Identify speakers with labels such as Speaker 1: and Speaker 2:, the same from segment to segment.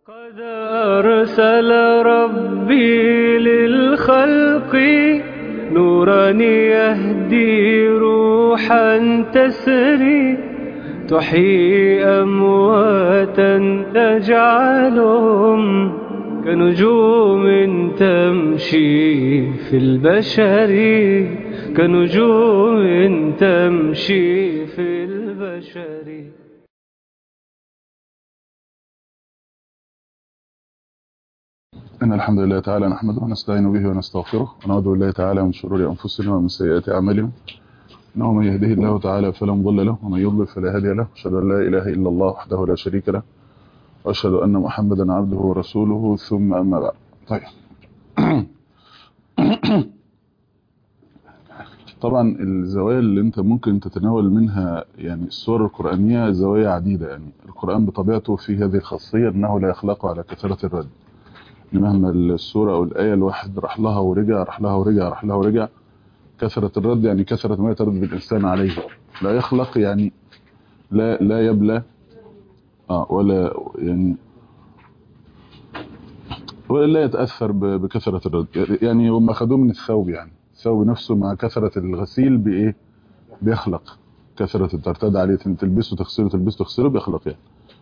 Speaker 1: قد أرسل ربي للخلق نورا يهدي روحا تسري تحيي أمواتا تجعلهم كنجوم تمشي في البشر كنجوم تمشي في البشر
Speaker 2: إن الحمد لله تعالى نحمده ونستعين به ونستغفره ونعوذ بالله تعالى من شرور أنفسنا ومن سيئات أعمالنا إنه من يهده الله تعالى فلا مضل له ومن يضلل فلا هادي له أشهد أن لا إله إلا الله وحده لا شريك له وأشهد أن محمدا عبده ورسوله ثم أما بعد طيب طبعا الزوايا اللي انت ممكن تتناول منها يعني السور القرآنية زوايا عديدة يعني القرآن بطبيعته في هذه الخاصية أنه لا يخلق على كثرة الرد مهما السورة أو الآية الواحد راح لها ورجع راح لها ورجع راح لها ورجع كثرة الرد يعني كثرة ما يترد بالإنسان عليه لا يخلق يعني لا لا يبلى آه ولا يعني ولا لا يتأثر بكثرة الرد يعني هم أخذوه من الثوب يعني الثوب نفسه مع كثرة الغسيل بإيه بيخلق كثرة ترتد عليه تلبسه تغسله تلبسه تغسله بيخلق يعني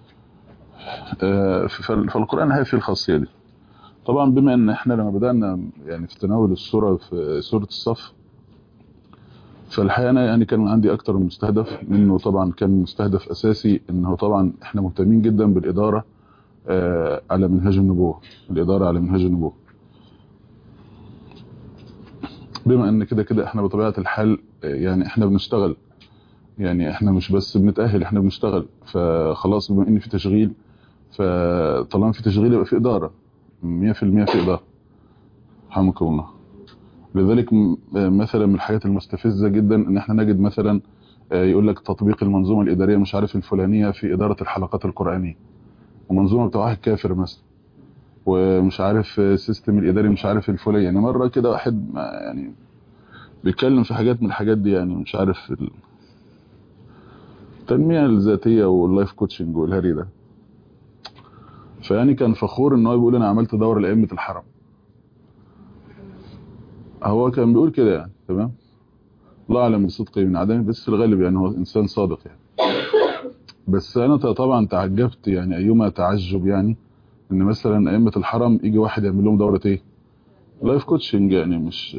Speaker 2: آه فالقرآن هي في الخاصية دي طبعا بما ان احنا لما بدأنا يعني في تناول السورة في سورة الصف فالحقيقة أنا يعني كان عندي أكتر من مستهدف منه طبعا كان مستهدف أساسي أنه طبعا احنا مهتمين جدا بالإدارة آه على منهاج النبوة الإدارة على منهاج النبوة بما ان كده كده احنا بطبيعة الحال يعني احنا بنشتغل يعني احنا مش بس بنتأهل احنا بنشتغل فخلاص بما ان في تشغيل فطالما في تشغيل يبقى في إدارة 100% في إدارة رحمكم الله لذلك مثلا من الحاجات المستفزة جدا ان احنا نجد مثلا يقول لك تطبيق المنظومة الإدارية مش عارف الفلانية في إدارة الحلقات القرآنية ومنظومة بتاع واحد كافر مثلا ومش عارف السيستم الإداري مش عارف الفلاني يعني مرة كده واحد يعني بيتكلم في حاجات من الحاجات دي يعني مش عارف التنمية الذاتية واللايف كوتشنج والهري ده فيعني كان فخور ان هو بيقول انا عملت دورة لأئمة الحرم هو كان بيقول كده يعني تمام الله اعلم بصدقه من عدمه بس في الغالب يعني هو انسان صادق يعني بس انا طبعا تعجبت يعني ايما تعجب يعني ان مثلا ائمه الحرم يجي واحد يعمل لهم دوره ايه لايف كوتشنج يعني مش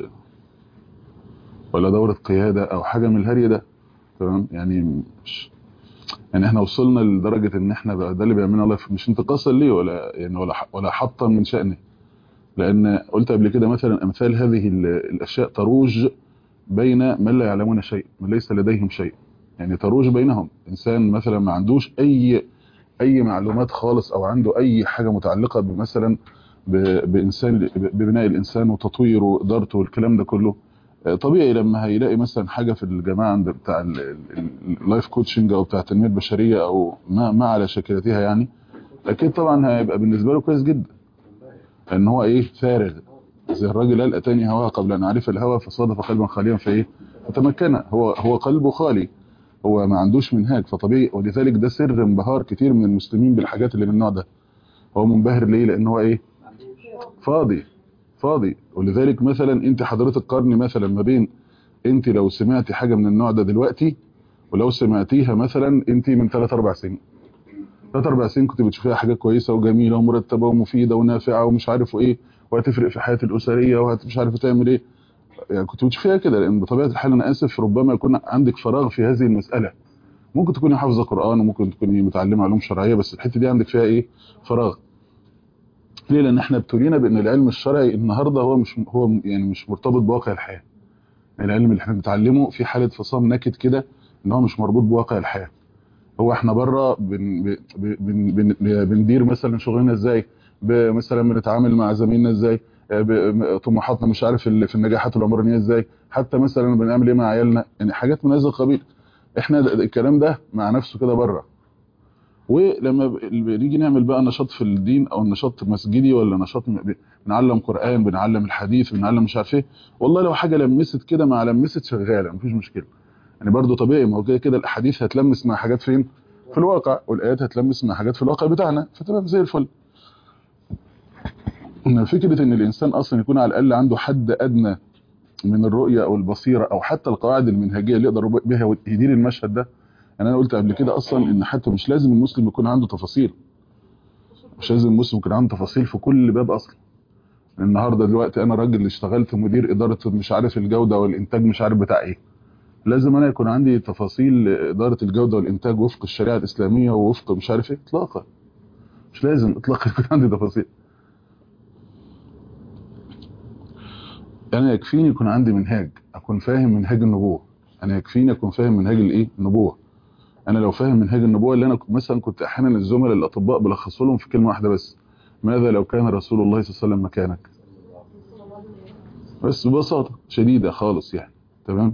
Speaker 2: ولا دوره قياده او حاجه من الهري ده تمام يعني مش يعني احنا وصلنا لدرجه ان احنا بقى ده اللي بيعملنا لايف مش انتقاصا ليه ولا يعني ولا ولا حطا من شأنه لان قلت قبل كده مثلا امثال هذه الاشياء تروج بين من لا يعلمون شيء من ليس لديهم شيء يعني تروج بينهم انسان مثلا ما عندوش اي اي معلومات خالص او عنده اي حاجة متعلقة مثلا بانسان ببناء الانسان وتطويره وادارته والكلام ده كله طبيعي لما هيلاقي مثلا حاجة في الجماعة عند بتاع اللايف كوتشنج او بتاع التنميه البشريه او ما, ما على شكلتها يعني اكيد طبعا هيبقى بالنسبة له كويس جدا ان هو ايه فارغ زي الراجل قال اتاني هوا قبل ان اعرف الهوى فصادف قلبا خاليا فايه فتمكن هو هو قلبه خالي هو ما عندوش منهاج فطبيعي ولذلك ده سر انبهار كتير من المسلمين بالحاجات اللي من النوع ده هو منبهر ليه لان هو ايه فاضي فاضي ولذلك مثلا انت حضرتك قارني مثلا ما بين انت لو سمعتي حاجة من النوع ده دلوقتي ولو سمعتيها مثلا انت من 3 4 سنين 3 4 سنين كنت بتشوفيها حاجات كويسة وجميلة ومرتبة ومفيدة ونافعة ومش عارف ايه وهتفرق في حياتي الأسرية ومش عارف تعمل ايه يعني كنت بتشوفيها كده لان بطبيعه الحال انا اسف ربما يكون عندك فراغ في هذه المساله ممكن تكوني حافظه قران وممكن تكوني متعلمه علوم شرعيه بس الحته دي عندك فيها ايه فراغ ليه لان احنا ابتلينا بان العلم الشرعي النهارده هو مش هو يعني مش مرتبط بواقع الحياه العلم اللي احنا بنتعلمه في حاله فصام نكد كده ان هو مش مربوط بواقع الحياه هو احنا بره بن بن بن بندير مثلا شغلنا ازاي مثلا بنتعامل مع زمايلنا ازاي طموحاتنا مش عارف في النجاحات العمرانيه ازاي حتى مثلا بنعمل ايه مع عيالنا يعني حاجات من هذا القبيل احنا الكلام ده مع نفسه كده بره ولما بنيجي نعمل بقى نشاط في الدين او نشاط مسجدي ولا نشاط بنعلم قران بنعلم الحديث بنعلم مش عارف ايه والله لو حاجه لمست كده مع لمست شغاله مفيش مشكله يعني برضو طبيعي ما هو كده كده الاحاديث هتلمس مع حاجات فين في الواقع والايات هتلمس مع حاجات في الواقع بتاعنا فتمام زي الفل ان فكره ان الانسان اصلا يكون على الاقل عنده حد ادنى من الرؤيه او البصيره او حتى القواعد المنهجيه اللي يقدر بها يدير المشهد ده يعني انا قلت قبل كده اصلا ان حتى مش لازم المسلم يكون عنده تفاصيل مش لازم المسلم يكون عنده تفاصيل في كل باب اصلا النهارده دلوقتي انا راجل اشتغلت مدير اداره مش عارف الجوده والانتاج مش عارف بتاع ايه لازم انا يكون عندي تفاصيل اداره الجوده والانتاج وفق الشريعه الاسلاميه ووفق مش عارف ايه اطلاقا مش لازم اطلاقا يكون عندي تفاصيل انا يكفيني يكون عندي منهاج اكون فاهم منهاج النبوه انا يكفيني اكون فاهم منهاج الايه النبوه انا لو فاهم منهاج النبوه اللي انا مثلا كنت احيانا الزملاء الاطباء بلخص لهم في كلمه واحده بس ماذا لو كان رسول الله صلى الله عليه وسلم مكانك بس ببساطه شديده خالص يعني تمام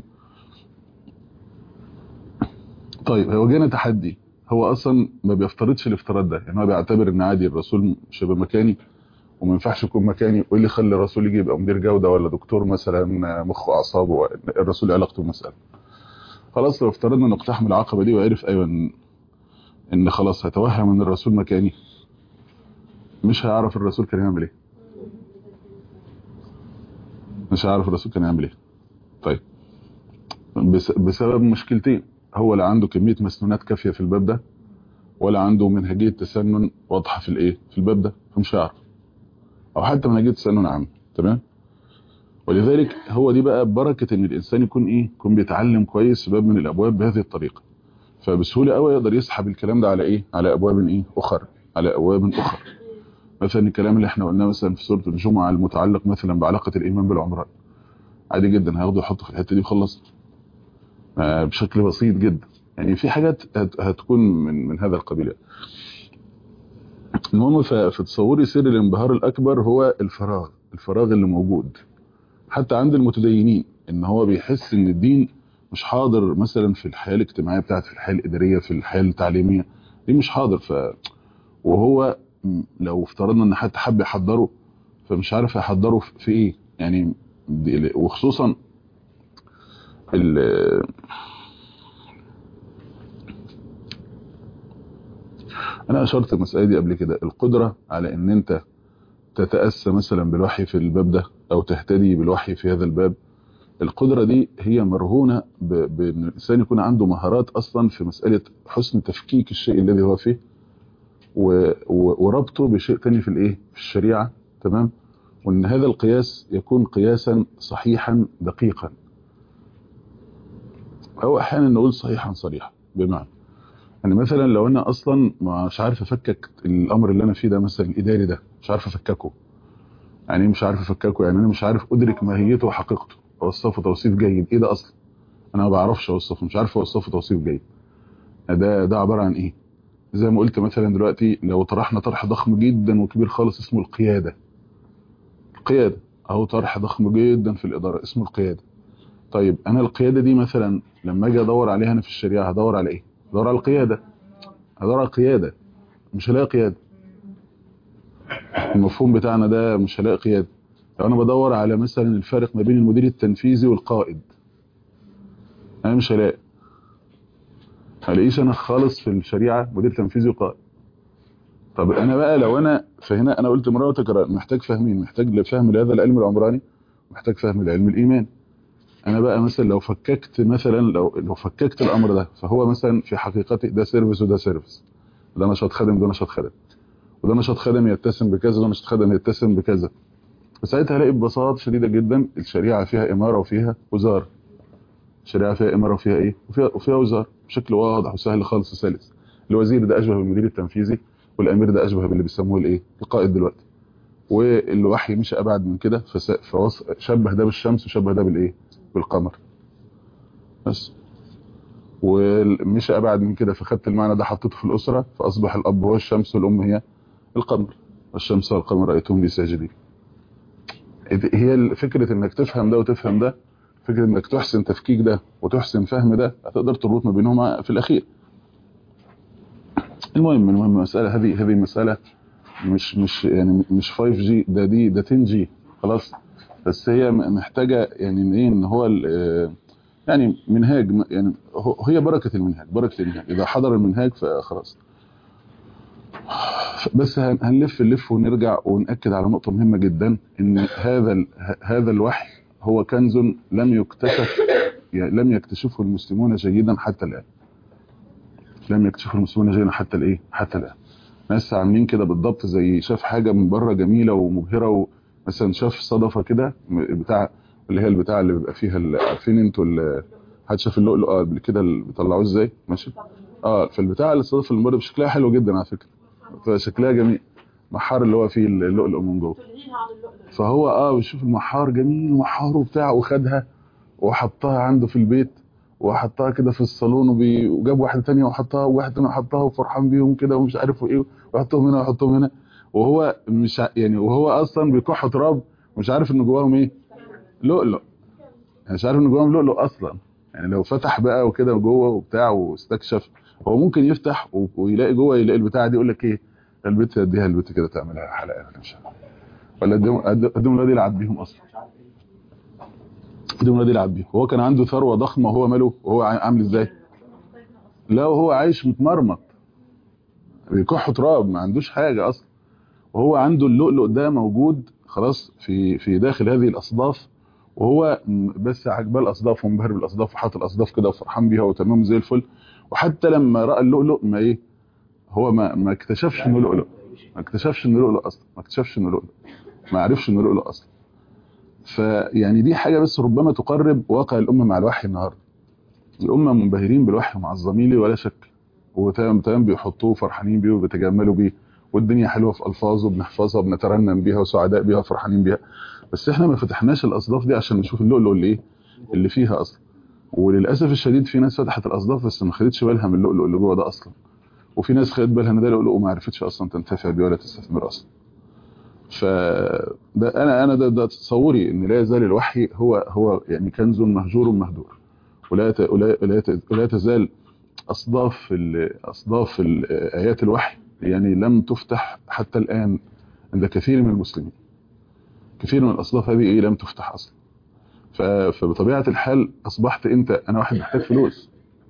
Speaker 2: طيب هو جانا تحدي هو اصلا ما بيفترضش الافتراض ده يعني هو بيعتبر ان عادي الرسول مش هيبقى مكاني وما ينفعش يكون مكاني وايه اللي يخلي الرسول يجي يبقى مدير جوده ولا دكتور مثلا مخ واعصاب الرسول علاقته بالمساله خلاص لو افترضنا انه اقتحم العقبه دي وعرف ايوه ان, إن خلاص هتوهم ان الرسول مكاني مش هيعرف الرسول كان يعمل ايه مش هيعرف الرسول كان يعمل ايه طيب بس بسبب مشكلتين هو لا عنده كميه مسنونات كافيه في الباب ده ولا عنده منهجيه تسنن واضحه في الايه في الباب ده فمش هيعرف او حتى منهجيه تسنن عام تمام ولذلك هو دي بقى بركه ان الانسان يكون ايه يكون بيتعلم كويس باب من الابواب بهذه الطريقه فبسهوله قوي يقدر يسحب الكلام ده على ايه على ابواب ايه اخرى على ابواب اخرى مثلا الكلام اللي احنا قلناه مثلا في سوره الجمعه المتعلق مثلا بعلاقه الايمان بالعمران عادي جدا هياخده يحطه في الحته دي وخلص بشكل بسيط جدا يعني في حاجات هتكون من من هذا القبيل المهم في تصوري سر الانبهار الاكبر هو الفراغ الفراغ اللي موجود حتى عند المتدينين ان هو بيحس ان الدين مش حاضر مثلا في الحياه الاجتماعيه بتاعته في الحياه الاداريه في الحياه التعليميه دي مش حاضر ف وهو لو افترضنا ان حد حب يحضره فمش عارف يحضره في ايه يعني وخصوصا انا اشرت المساله دي قبل كده القدره على ان انت تتاسى مثلا بالوحي في الباب ده او تهتدي بالوحي في هذا الباب القدره دي هي مرهونه بان الانسان يكون عنده مهارات اصلا في مساله حسن تفكيك الشيء الذي هو فيه وربطه بشيء تاني في الايه في الشريعه تمام وان هذا القياس يكون قياسا صحيحا دقيقا او احيانا نقول صحيحا صريحا بمعنى يعني مثلا لو انا اصلا مش عارف افكك الامر اللي انا فيه ده مثلا الاداري ده مش عارف افككه يعني مش عارف افككه يعني انا مش عارف ادرك ماهيته وحقيقته اوصفه توصيف جيد ايه ده اصلا انا ما بعرفش اوصفه مش عارف اوصفه توصيف جيد ده ده عباره عن ايه زي ما قلت مثلا دلوقتي لو طرحنا طرح ضخم جدا وكبير خالص اسمه القياده القياده اهو طرح ضخم جدا في الاداره اسمه القياده طيب انا القياده دي مثلا لما اجي ادور عليها انا في الشريعه هدور على ايه هدور على القياده هدور على القياده مش هلاقي قياده المفهوم بتاعنا ده مش هلاقي قياده لو انا بدور على مثلا الفرق ما بين المدير التنفيذي والقائد انا مش هلاقي هلاقيش انا خالص في الشريعه مدير تنفيذي وقائد طب انا بقى لو انا فهنا انا قلت مره وتكرار محتاج فهمين محتاج فهم لهذا العلم العمراني محتاج فهم لعلم الايمان انا بقى مثلا لو فككت مثلا لو لو فككت الامر ده فهو مثلا في حقيقته ده سيرفيس وده سيرفيس ده نشاط خدم وده نشاط خدم وده نشاط خدم يتسم بكذا وده نشاط خدم يتسم بكذا فساعتها هلاقي ببساطه شديده جدا الشريعه فيها اماره وفيها وزاره الشريعه فيها اماره وفيها ايه وفيها وفيها وزاره بشكل واضح وسهل خالص وسلس الوزير ده اشبه بالمدير التنفيذي والامير ده اشبه باللي بيسموه الايه القائد دلوقتي والوحي مش ابعد من كده فشبه ده بالشمس وشبه ده بالايه بالقمر بس ومش ابعد من كده فخدت المعنى ده حطيته في الاسره فاصبح الاب هو الشمس والام هي القمر والشمس والقمر رايتهم لي ساجدين هي فكره انك تفهم ده وتفهم ده فكره انك تحسن تفكيك ده وتحسن فهم ده هتقدر تربط ما بينهما في الاخير المهم المهم المساله هذه هذه مساله مش مش يعني مش 5 جي ده دي ده 10 جي خلاص بس هي محتاجه يعني ايه ان هو يعني منهاج يعني هي بركه المنهاج بركه المنهاج اذا حضر المنهاج فخلاص بس هن- هنلف اللف ونرجع ونأكد على نقطة مهمة جدا ان هذا ال- ه- هذا الوحي هو كنز لم يكتشف يعني لم يكتشفه المسلمون جيدا حتى الآن لم يكتشفه المسلمون جيدا حتى الايه حتى الآن ناس عاملين كده بالضبط زي شاف حاجة من بره جميلة ومبهرة ومثلا شاف صدفة كده م- بتاع اللي هي البتاع اللي بيبقى فيها ال- عارفين انتوا ال- حد شاف اللؤلؤ اه قبل كده اللي بيطلعوه ازاي ماشي اه فالبتاع اللي الصدفة اللي من بره شكلها حلو جدا على فكرة فشكلها جميل محار اللي هو فيه اللؤلؤ من جوه فهو اه بيشوف المحار جميل محار وبتاع وخدها وحطها عنده في البيت وحطها كده في الصالون وبي... وجاب واحده تانية وحطها وواحده تانية وحطها وفرحان بيهم كده ومش عارف ايه ويحطهم هنا ويحطهم هنا وهو مش ع- يعني وهو اصلا بيكح تراب ومش عارف ان جواهم ايه لؤلؤ يعني مش عارف ان جواهم لؤلؤ اصلا يعني لو فتح بقى وكده جوه وبتاع واستكشف هو ممكن يفتح و- ويلاقي جوه يلاقي البتاعه دي يقول لك ايه البت اديها البت كده تعملها حلقه ولا مش عارف ولا اديهم اديهم الواد يلعب بيهم اصلا اديهم الواد يلعب بيهم هو كان عنده ثروه ضخمه وهو ماله وهو عا- عامل ازاي لا وهو عايش متمرمط بيكح تراب ما عندوش حاجه اصلا وهو عنده اللؤلؤ ده موجود خلاص في في داخل هذه الاصداف وهو م- بس عجباه الاصداف ومنبهر بالاصداف وحاطط الاصداف كده وفرحان بيها وتمام زي الفل وحتى لما راى اللؤلؤ ما ايه هو ما ما اكتشفش انه لؤلؤ ما اكتشفش انه لؤلؤ اصلا ما اكتشفش انه لؤلؤ ما عرفش انه لؤلؤ اصلا فيعني دي حاجه بس ربما تقرب واقع الامه مع الوحي النهارده الامه منبهرين بالوحي ومعظمين ولا شك وتمام تمام بيحطوه فرحانين بيه وبيتجملوا بيه والدنيا حلوه في الفاظه وبنحفظها وبنترنم بيها وسعداء بيها وفرحانين بيها بس احنا ما فتحناش الاصداف دي عشان نشوف اللؤلؤ اللي ايه اللي فيها اصلا وللاسف الشديد في ناس فتحت الاصداف بس ما خدتش بالها من اللؤلؤ اللي جوه ده اصلا وفي ناس خدت بالها ان ده لؤلؤ وما عرفتش اصلا تنتفع بيه ولا تستثمر اصلا ف ده انا انا ده, ده تصوري ان لا يزال الوحي هو هو يعني كنز مهجور مهدور ولا ت- ولا ولا ت- ولا تزال اصداف ال- اصداف ال- ايات الوحي يعني لم تفتح حتى الان عند كثير من المسلمين كثير من الاصداف هذه ايه لم تفتح اصلا ف- فبطبيعه الحال اصبحت انت انا واحد محتاج فلوس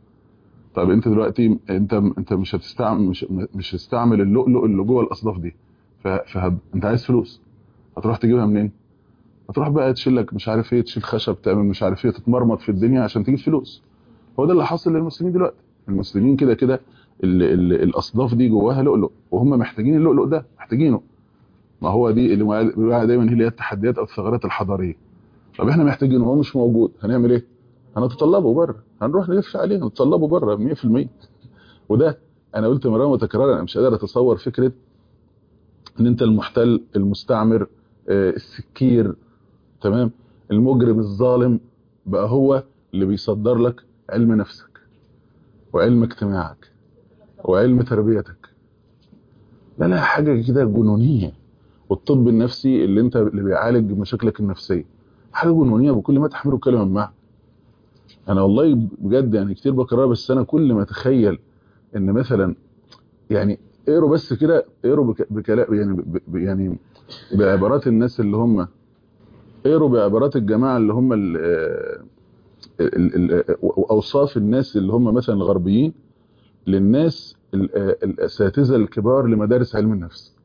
Speaker 2: طب انت دلوقتي انت انت مش هتستعمل مش مش هتستعمل اللؤلؤ اللي جوه الاصداف دي ف- فهب انت عايز فلوس هتروح تجيبها منين هتروح بقى تشيل لك مش عارف ايه تشيل خشب تعمل مش عارف ايه تتمرمط في الدنيا عشان تجيب فلوس هو ده اللي حاصل للمسلمين دلوقتي المسلمين كده كده ال- ال- الاصداف دي جواها لؤلؤ وهم محتاجين اللؤلؤ ده محتاجينه ما هو دي اللي بيقولها دايما هي اللي هي التحديات او الثغرات الحضاريه طب احنا محتاجينه هو مش موجود هنعمل ايه هنتطلبه بره هنروح نلف عليه هنتطلبه بره 100% وده انا قلت مره متكرره انا مش قادر اتصور فكره ان انت المحتل المستعمر آه، السكير تمام المجرم الظالم بقى هو اللي بيصدر لك علم نفسك وعلم اجتماعك وعلم تربيتك لا لا حاجة كده جنونية والطب النفسي اللي انت اللي بيعالج مشاكلك النفسية حاجة جنونية بكل ما تحمله كلمة معنى انا والله بجد يعني كتير بكررها بس انا كل ما اتخيل ان مثلا يعني اقروا بس كده اقروا بك- بكلام يعني ب- ب- يعني بعبارات الناس اللي هم اقروا بعبارات الجماعه اللي هم ال- ال- ال- اوصاف الناس اللي هم مثلا الغربيين للناس ال- الاساتذه الكبار لمدارس علم النفس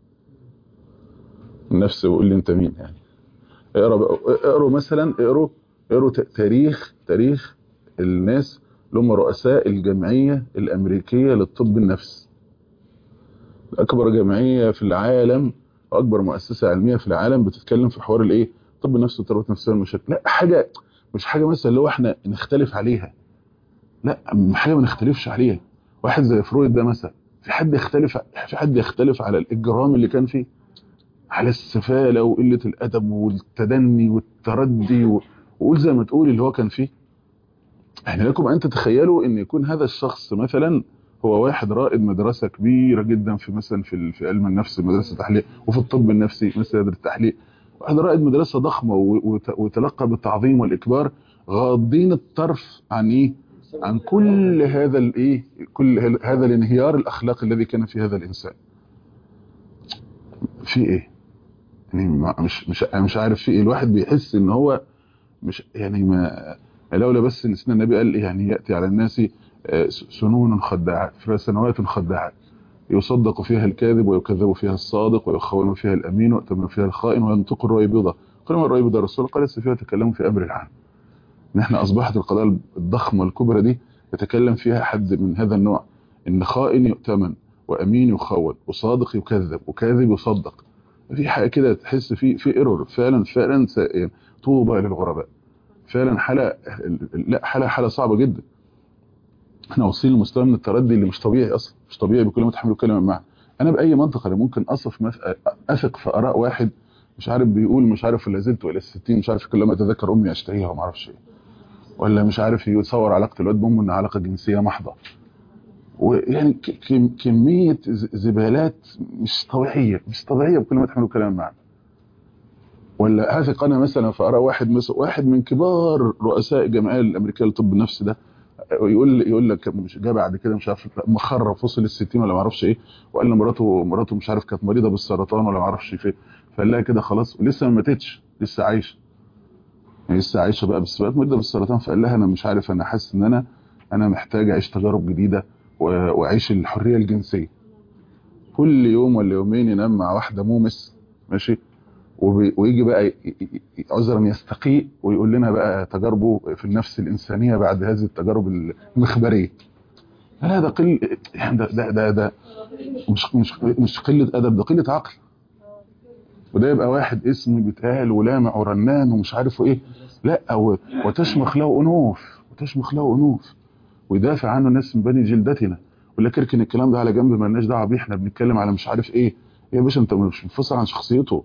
Speaker 2: النفس وقول لي انت مين يعني اقرا بقى- اقروا مثلا اقروا اقروا ت- تاريخ تاريخ الناس اللي هم رؤساء الجمعيه الامريكيه للطب النفسي اكبر جمعيه في العالم واكبر مؤسسه علميه في العالم بتتكلم في حوار الايه طب النفس والتربيه النفسيه والمشاكل لا حاجه مش حاجه مثلا اللي هو احنا نختلف عليها لا حاجه ما نختلفش عليها واحد زي فرويد ده مثلا في حد يختلف في حد يختلف على الاجرام اللي كان فيه على السفاله وقله الادب والتدني والتردي و... وقول زي ما تقول اللي هو كان فيه يعني لكم ان تتخيلوا ان يكون هذا الشخص مثلا هو واحد رائد مدرسه كبيره جدا في مثلا في ال- في علم النفس مدرسه تحليل وفي الطب النفسي مثل مدرسه التحليل واحد رائد مدرسه ضخمه و- وت- وتلقى بالتعظيم والاكبار غاضين الطرف عن ايه عن كل هذا الايه كل هل- هذا الانهيار الاخلاقي الذي كان في هذا الانسان في ايه يعني ما- مش مش أنا مش عارف في ايه الواحد بيحس ان هو مش يعني ما لولا بس ان سيدنا النبي قال يعني ياتي على الناس آه، سنون خداعات في سنوات خداعات يصدق فيها الكاذب ويكذب فيها الصادق ويخون فيها الأمين ويؤتمن فيها الخائن وينطق الريبضة قال ما الريبضة الرسول قال لسه فيها تكلموا في أمر العام ان احنا أصبحت القضايا الضخمة الكبرى دي يتكلم فيها حد من هذا النوع ان خائن يؤتمن وأمين يخون وصادق يكذب وكاذب يصدق في حاجة كده تحس في في ايرور فعلا فعلا طوبى للغرباء فعلا حالة لا حالة حالة صعبة جدا احنا واصلين لمستوى من التردي اللي مش طبيعي اصلا مش طبيعي بكل ما تحمله كلمه معه انا باي منطق انا ممكن اصف مس... اثق في اراء واحد مش عارف بيقول مش عارف لا زلت الى الستين مش عارف كل ما اتذكر امي اشتهيها وما اعرفش ايه ولا مش عارف يتصور علاقه الواد بامه انها علاقه جنسيه محضه ويعني ك... كميه زبالات مش طبيعيه مش طبيعيه بكل ما تحمله كلام معه ولا اثق انا مثلا في اراء واحد مثلا واحد من كبار رؤساء الجمعيه الامريكيه للطب النفسي ده يقول يقول لك مش جه بعد كده مش عارف مخرب فصل الستين ولا ما اعرفش ايه وقال مراته مراته مش عارف كانت مريضه بالسرطان ولا ما اعرفش فين فقال لها كده خلاص ولسه ما ماتتش لسه عايشه يعني لسه عايشه بقى بس بقت مريضه بالسرطان فقال لها انا مش عارف انا حاسس ان انا انا محتاج اعيش تجارب جديده واعيش الحريه الجنسيه كل يوم ولا يومين ينام مع واحده مومس ماشي ويجي بقى عذرا يستقيء ويقول لنا بقى تجاربه في النفس الإنسانية بعد هذه التجارب المخبرية لا ده قل ده ده ده, ده مش مش مش قلة أدب ده قلة عقل وده يبقى واحد اسم بيتقال ولامع ورنان ومش عارف ايه لا وتشمخ له أنوف وتشمخ له أنوف ويدافع عنه ناس من بني جلدتنا يقول لك اركن الكلام ده على جنب مالناش دعوه بيه احنا بنتكلم على مش عارف ايه يا باشا انت مش منفصل عن شخصيته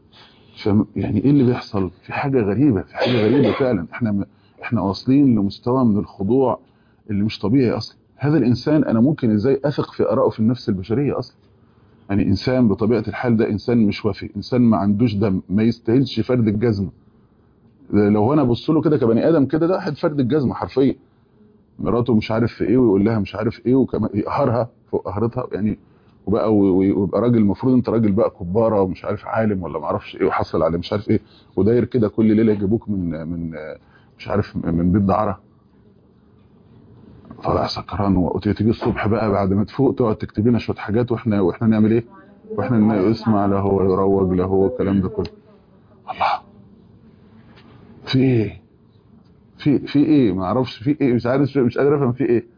Speaker 2: يعني ايه اللي بيحصل في حاجة غريبة في حاجة غريبة فعلا احنا احنا واصلين لمستوى من الخضوع اللي مش طبيعي اصلا هذا الانسان انا ممكن ازاي اثق في ارائه في النفس البشرية اصلا يعني انسان بطبيعة الحال ده انسان مش وافي انسان ما عندوش دم ما يستاهلش فرد الجزمة لو انا ابص له كده كبني ادم كده ده واحد فرد الجزمة حرفيا مراته مش عارف في ايه ويقول لها مش عارف ايه وكمان يقهرها فوق قهرتها يعني وبقى ويبقى راجل المفروض انت راجل بقى كباره ومش عارف عالم ولا ما اعرفش ايه وحصل على مش عارف ايه وداير كده كل ليله يجيبوك من من مش عارف من بيت دعره طالع سكران وتيجي الصبح بقى بعد ما تفوق تقعد تكتب لنا شويه حاجات واحنا واحنا نعمل ايه واحنا يسمع له ويروج له والكلام ده كله الله في ايه في في ايه ما اعرفش في ايه مش عارف مش قادر افهم في ايه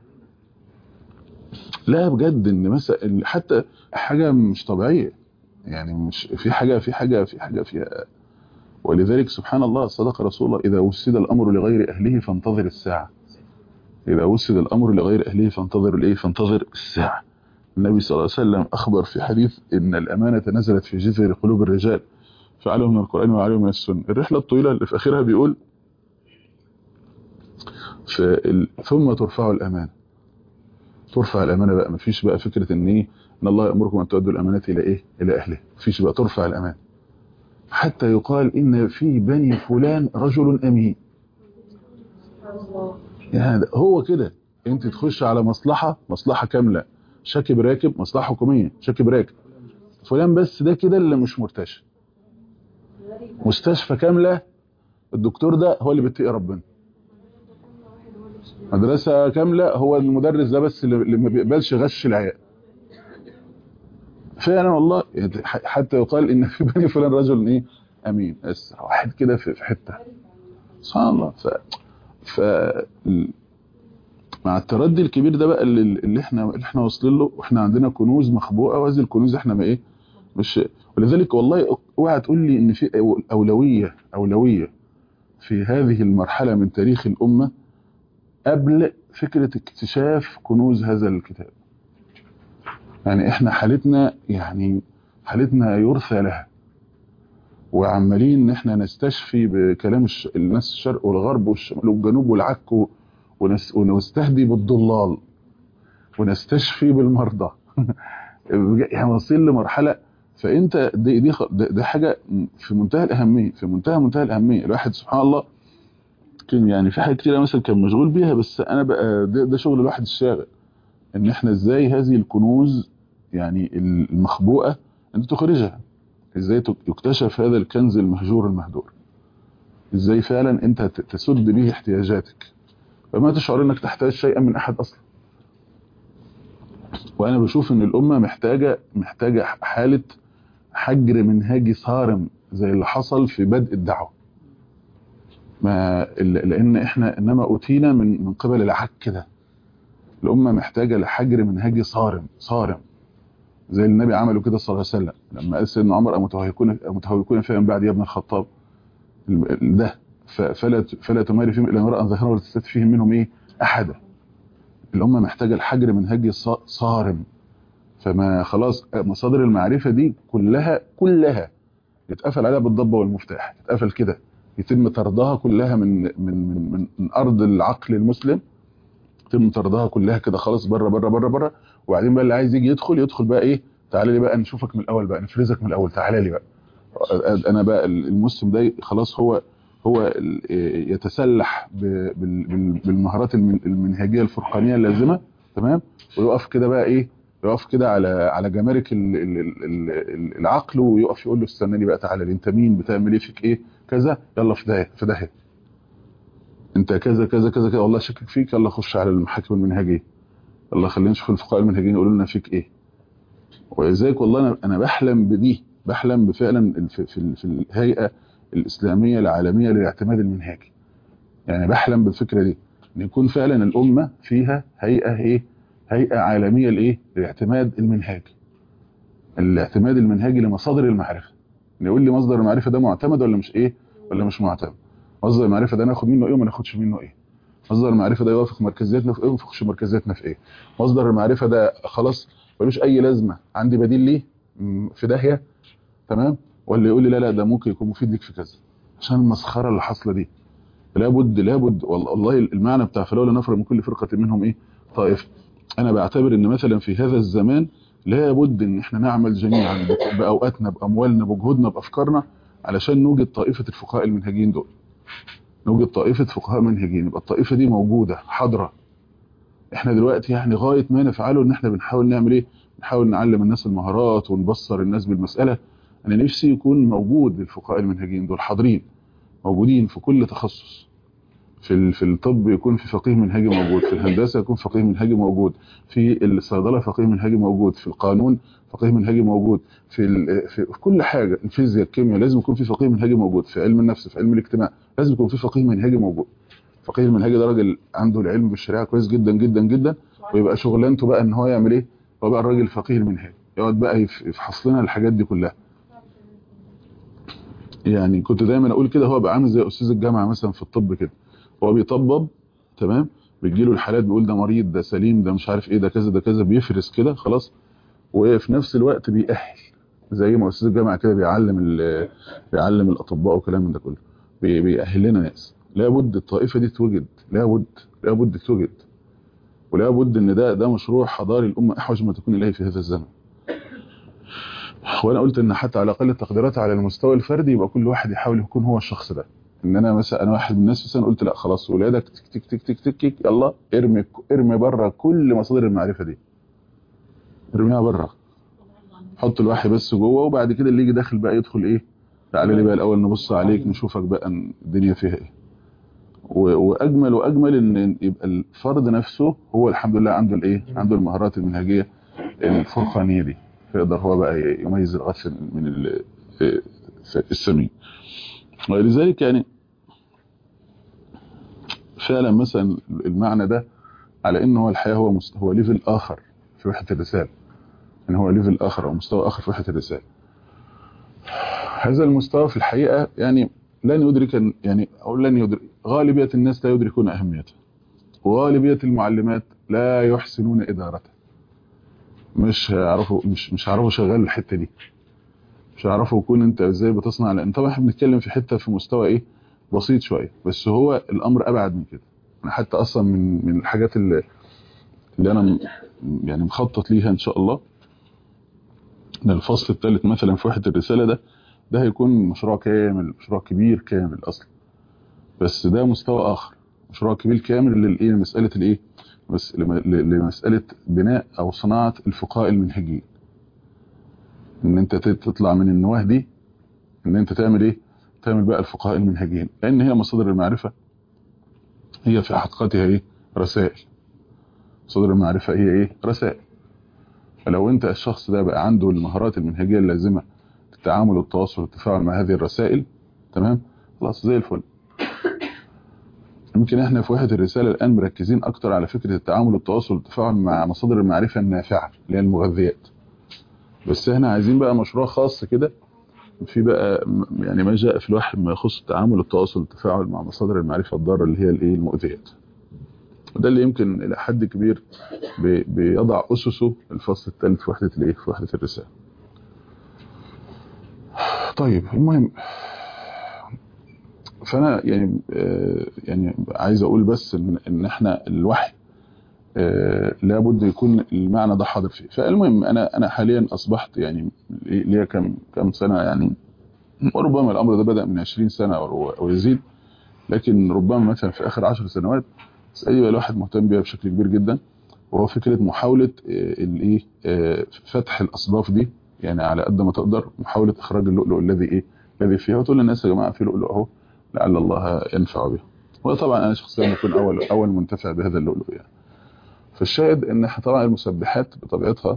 Speaker 2: لا بجد ان مثلا حتى حاجه مش طبيعيه يعني مش في حاجه في حاجه في حاجه فيها ولذلك سبحان الله صدق رسول الله اذا وسد الامر لغير اهله فانتظر الساعه اذا وسد الامر لغير اهله فانتظر الايه فانتظر الساعه النبي صلى الله عليه وسلم اخبر في حديث ان الامانه نزلت في جذر قلوب الرجال فعلوا من القران وعلوا من السنه الرحله الطويله اللي في اخرها بيقول في ثم ترفع الامانه ترفع الامانه بقى مفيش بقى فكره ان ايه ان الله يامركم ان تؤدوا الامانات الى ايه الى اهله مفيش بقى ترفع الامانه حتى يقال ان في بني فلان رجل امين يعني هو كده انت تخش على مصلحه مصلحه كامله شاكب راكب مصلحه حكوميه شاكب راكب فلان بس ده كده اللي مش مرتشي مستشفى كامله الدكتور ده هو اللي بيتقي ربنا مدرسة كاملة هو المدرس ده بس اللي ما بيقبلش غش العيال فعلا والله حتى يقال ان في بني فلان رجل ايه امين بس واحد كده في حتة سبحان الله ف ف مع التردي الكبير ده بقى اللي, اللي احنا اللي احنا واصلين له واحنا عندنا كنوز مخبوءه وهذه الكنوز احنا ما ايه مش ولذلك والله اوعى تقول لي ان في اولويه اولويه في هذه المرحله من تاريخ الامه قبل فكرة اكتشاف كنوز هذا الكتاب يعني احنا حالتنا يعني حالتنا يرثى لها وعمالين ان احنا نستشفي بكلام الناس الشرق والغرب والشمال والجنوب والعك ونستهدي بالضلال ونستشفي بالمرضى يعني واصلين لمرحلة فانت دي, دي, دي حاجة في منتهى الاهمية في منتهى منتهى الاهمية الواحد سبحان الله كان يعني في حاجات كتير مثلا كان مشغول بيها بس انا بقى ده, ده شغل الواحد الشاغل ان احنا ازاي هذه الكنوز يعني المخبوءة انت تخرجها ازاي يكتشف هذا الكنز المهجور المهدور ازاي فعلا انت تسد به احتياجاتك فما تشعر انك تحتاج شيئا من احد اصلا وانا بشوف ان الامه محتاجه محتاجه حاله حجر منهجي صارم زي اللي حصل في بدء الدعوه ما لان احنا انما اوتينا من من قبل العك ده الامه محتاجه لحجر منهجي صارم صارم زي النبي عمله كده صلى الله عليه وسلم لما قال سيدنا عمر امتهيكون امتهيكون فيها من بعد يا ابن الخطاب ده فلا فلا تماري فيهم الا امرا ظاهرا ولا تستفت فيهم منهم ايه احدا الامه محتاجه لحجر منهجي صارم فما خلاص مصادر المعرفه دي كلها كلها يتقفل عليها بالضبه والمفتاح يتقفل كده يتم طردها كلها من من من من ارض العقل المسلم يتم طردها كلها كده خلاص بره بره بره بره وبعدين بقى اللي عايز يجي يدخل يدخل بقى ايه تعالى لي بقى نشوفك من الاول بقى نفرزك من الاول تعالى لي بقى انا بقى المسلم ده خلاص هو هو يتسلح بالمهارات المنهجيه الفرقانيه اللازمه تمام ويقف كده بقى ايه يقف كده على على جمارك العقل ويقف يقول له استناني بقى تعالى لي انت مين بتعمل ايه فيك ايه كذا يلا في داهيه في داهيه انت كذا كذا كذا كذا والله شكك فيك يلا خش على المحاكم المنهجيه يلا خلينا نشوف الفقهاء المنهجيين يقولوا لنا فيك ايه ولذلك والله انا انا بحلم بدي بحلم بفعلا في في, في الهيئه الاسلاميه العالميه للاعتماد المنهجي يعني بحلم بالفكره دي ان يكون فعلا الامه فيها هيئه ايه هيئه عالميه لايه للاعتماد المنهجي الاعتماد المنهجي لمصادر المعرفه يقول لي مصدر المعرفه ده معتمد ولا مش ايه ولا مش معتمد مصدر المعرفه ده ناخد منه ايه وما ناخدش منه ايه مصدر المعرفه ده يوافق مركزيتنا في ايه وما يوافقش مركزيتنا في ايه مصدر المعرفه ده خلاص ملوش اي لازمه عندي بديل ليه في داهيه تمام ولا يقول لي لا لا ده ممكن يكون مفيد ليك في كذا عشان المسخره اللي حاصله دي لابد لابد والله المعنى بتاع فلولا نفر من كل فرقه منهم ايه طائفه انا بعتبر ان مثلا في هذا الزمان لابد ان احنا نعمل جميعا باوقاتنا باموالنا بجهودنا بافكارنا علشان نوجد طائفه الفقهاء المنهجيين دول نوجد طائفه فقهاء منهجيين يبقى الطائفه دي موجوده حاضره احنا دلوقتي يعني غايه ما نفعله ان احنا بنحاول نعمل ايه بنحاول نعلم الناس المهارات ونبصر الناس بالمساله انا نفسي يكون موجود الفقهاء المنهجيين دول حاضرين موجودين في كل تخصص في في الطب يكون في فقيه منهجي موجود في الهندسه يكون فقيه منهجي موجود في الصيدله فقيه منهجي موجود في القانون فقيه منهجي موجود في في كل حاجه الفيزياء الكيمياء لازم يكون في فقيه منهجي موجود في علم النفس في علم الاجتماع لازم يكون في فقيه منهجي موجود فقيه المنهجي ده راجل عنده العلم بالشريعه كويس جدا جدا جدا ويبقى شغلانته بقى ان هو يعمل ايه هو بقى الراجل الفقيه المنهجي يقعد بقى يفحص لنا الحاجات دي كلها يعني كنت دايما اقول كده هو بقى عامل زي استاذ الجامعه مثلا في الطب كده هو بيطبب تمام بيجي له الحالات بيقول ده مريض ده سليم ده مش عارف ايه ده كذا ده كذا بيفرز كده خلاص وفي نفس الوقت بيأهل زي ما استاذ الجامعه كده بيعلم بيعلم الاطباء وكلام من ده كله بيأهل لنا ناس لابد الطائفه دي توجد لابد لابد توجد ولابد ان ده ده مشروع حضاري الامه احوج ما تكون اليه في هذا الزمن وانا قلت ان حتى على اقل التقديرات على المستوى الفردي يبقى كل واحد يحاول يكون هو الشخص ده ان انا مثلا انا واحد من الناس مثلا قلت لا خلاص ولادك تك تك تك تك تك يلا ارمي ارمي بره كل مصادر المعرفه دي ارميها بره حط الوحي بس جوه وبعد كده اللي يجي داخل بقى يدخل ايه تعالى لي بقى الاول نبص عليك نشوفك بقى الدنيا فيها ايه واجمل واجمل ان يبقى الفرد نفسه هو الحمد لله عنده الايه عنده المهارات المنهجيه الفرقانيه دي فيقدر هو بقى يميز الغث من السمين ولذلك يعني فعلا مثلا المعنى ده على ان هو الحياه هو مست... هو ليفل اخر في وحده الرساله ان هو ليفل اخر او مستوى اخر في وحده الرساله هذا المستوى في الحقيقه يعني لن يدرك يعني او لن يدرك غالبيه الناس لا يدركون اهميته وغالبيه المعلمات لا يحسنون ادارته مش هيعرفوا مش مش هيعرفوا شغال الحته دي مش هيعرفوا يكون انت ازاي بتصنع لان طبعا احنا بنتكلم في حته في مستوى ايه بسيط شويه بس هو الامر ابعد من كده انا حتى اصلا من من الحاجات اللي اللي انا يعني مخطط ليها ان شاء الله ان الفصل الثالث مثلا في وحده الرساله ده ده هيكون مشروع كامل مشروع كبير كامل اصلا بس ده مستوى اخر مشروع كبير كامل للايه لمساله الايه بس لمساله بناء او صناعه الفقهاء المنهجيين ان انت تطلع من النواه دي ان انت تعمل ايه تعمل بقى الفقهاء المنهجيين لان هي مصادر المعرفه هي في حقيقتها ايه رسائل مصادر المعرفه هي ايه رسائل فلو انت الشخص ده بقى عنده المهارات المنهجيه اللازمه للتعامل والتواصل والتفاعل مع هذه الرسائل تمام خلاص زي الفل يمكن احنا في وحده الرساله الان مركزين اكتر على فكره التعامل والتواصل والتفاعل مع مصادر المعرفه النافعه اللي هي المغذيات بس احنا عايزين بقى مشروع خاص كده في بقى م- يعني ما جاء في الوحي ما يخص التعامل والتواصل والتفاعل مع مصادر المعرفه الضاره اللي هي الايه المؤذيات وده اللي يمكن الى حد كبير بي- بيضع اسسه الفصل الثالث في وحده الايه في وحده الرساله طيب المهم فانا يعني آه، يعني عايز اقول بس ان ان احنا الوحي آه، لابد يكون المعنى ده حاضر فيه فالمهم انا انا حاليا اصبحت يعني ليا كم كم سنه يعني وربما الامر ده بدا من 20 سنه او أو يزيد لكن ربما مثلا في اخر 10 سنوات ايوه الواحد مهتم بيها بشكل كبير جدا وهو فكره محاوله آه، الايه آه، فتح الاصداف دي يعني على قد ما تقدر محاوله اخراج اللؤلؤ الذي ايه الذي فيها وتقول للناس يا جماعه في لؤلؤ اهو لعل الله ينفع به وطبعا انا شخصيا بكون اول اول منتفع بهذا اللؤلؤ يعني فالشاهد ان إحنا طبعا المسبحات بطبيعتها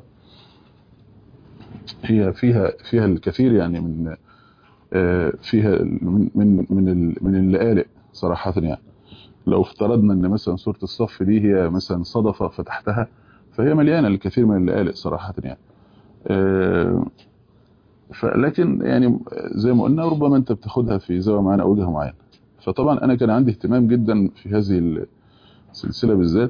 Speaker 2: هي فيها فيها الكثير يعني من آه، فيها من من من ال- من اللآلئ صراحة يعني لو افترضنا ان مثلا سورة الصف دي هي مثلا صدفة فتحتها فهي مليانة الكثير من اللآلئ صراحة يعني آه، فلكن يعني زي ما قلنا ربما انت بتاخدها في زاوية معينة او وجهة معينة فطبعا انا كان عندي اهتمام جدا في هذه السلسلة بالذات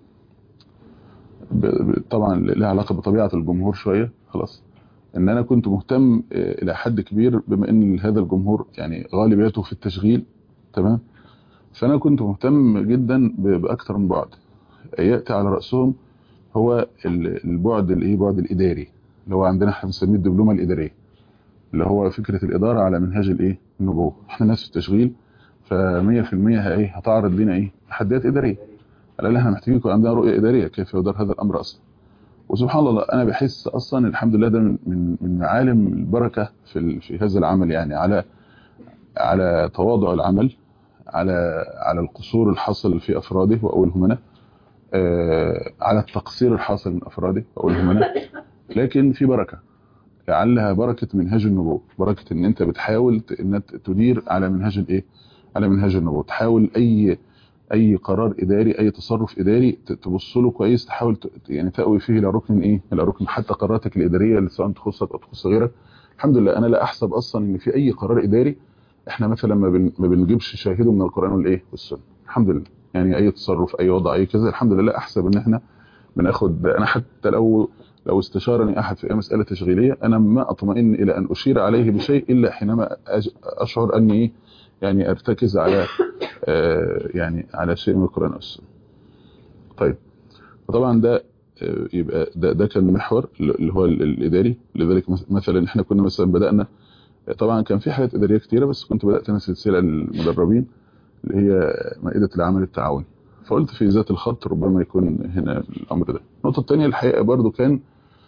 Speaker 2: ب- ب- طبعا لها علاقة بطبيعة الجمهور شوية خلاص ان انا كنت مهتم آه، الى حد كبير بما ان هذا الجمهور يعني غالبيته في التشغيل تمام فانا كنت مهتم جدا ب- باكثر من بعد ياتي على راسهم هو ال- البعد الايه بعد الاداري اللي هو عندنا احنا بنسميه الدبلومه الاداريه اللي هو فكره الاداره على منهاج الايه النبوه احنا ناس في التشغيل ف 100% ه- ايه هتعرض لنا ايه تحديات اداريه على الاقل احنا محتاجين يكون عندنا رؤيه اداريه كيف يدار هذا الامر اصلا وسبحان الله انا بحس اصلا الحمد لله ده من من من معالم البركه في ال- في هذا العمل يعني على على تواضع العمل على على القصور الحاصل في افراده واولهم انا آه، على التقصير الحاصل من افراده واولهم انا لكن في بركه لعلها بركه منهاج النبوه بركه ان انت بتحاول ت- ان أنت تدير على منهاج الايه على منهاج النبوه تحاول اي اي قرار اداري اي تصرف اداري ت- تبص له كويس تحاول ت- يعني تقوي فيه الى ركن ايه الى ركن حتى قراراتك الاداريه اللي سواء تخصك او تخص غيرك الحمد لله انا لا احسب اصلا ان في اي قرار اداري احنا مثلا ما, بن ما بنجيبش شاهده من القران والايه والسنه الحمد لله يعني اي تصرف اي وضع اي كذا الحمد لله احسب ان احنا بناخد انا حتى لو لو استشارني احد في اي مساله تشغيليه انا ما اطمئن الى ان اشير عليه بشيء الا حينما أج- اشعر اني إيه؟ يعني ارتكز على آه، يعني على شيء من القران والسنه طيب وطبعا ده آه، يبقى ده, ده كان محور اللي هو ال- الاداري لذلك مث- مثلا احنا كنا مثلا بدانا طبعا كان في حاجات اداريه كتيره بس كنت بدات انا سلسله المدربين اللي هي مائده العمل التعاوني فقلت في ذات الخط ربما يكون هنا الامر ده النقطه الثانيه الحقيقه برضو كان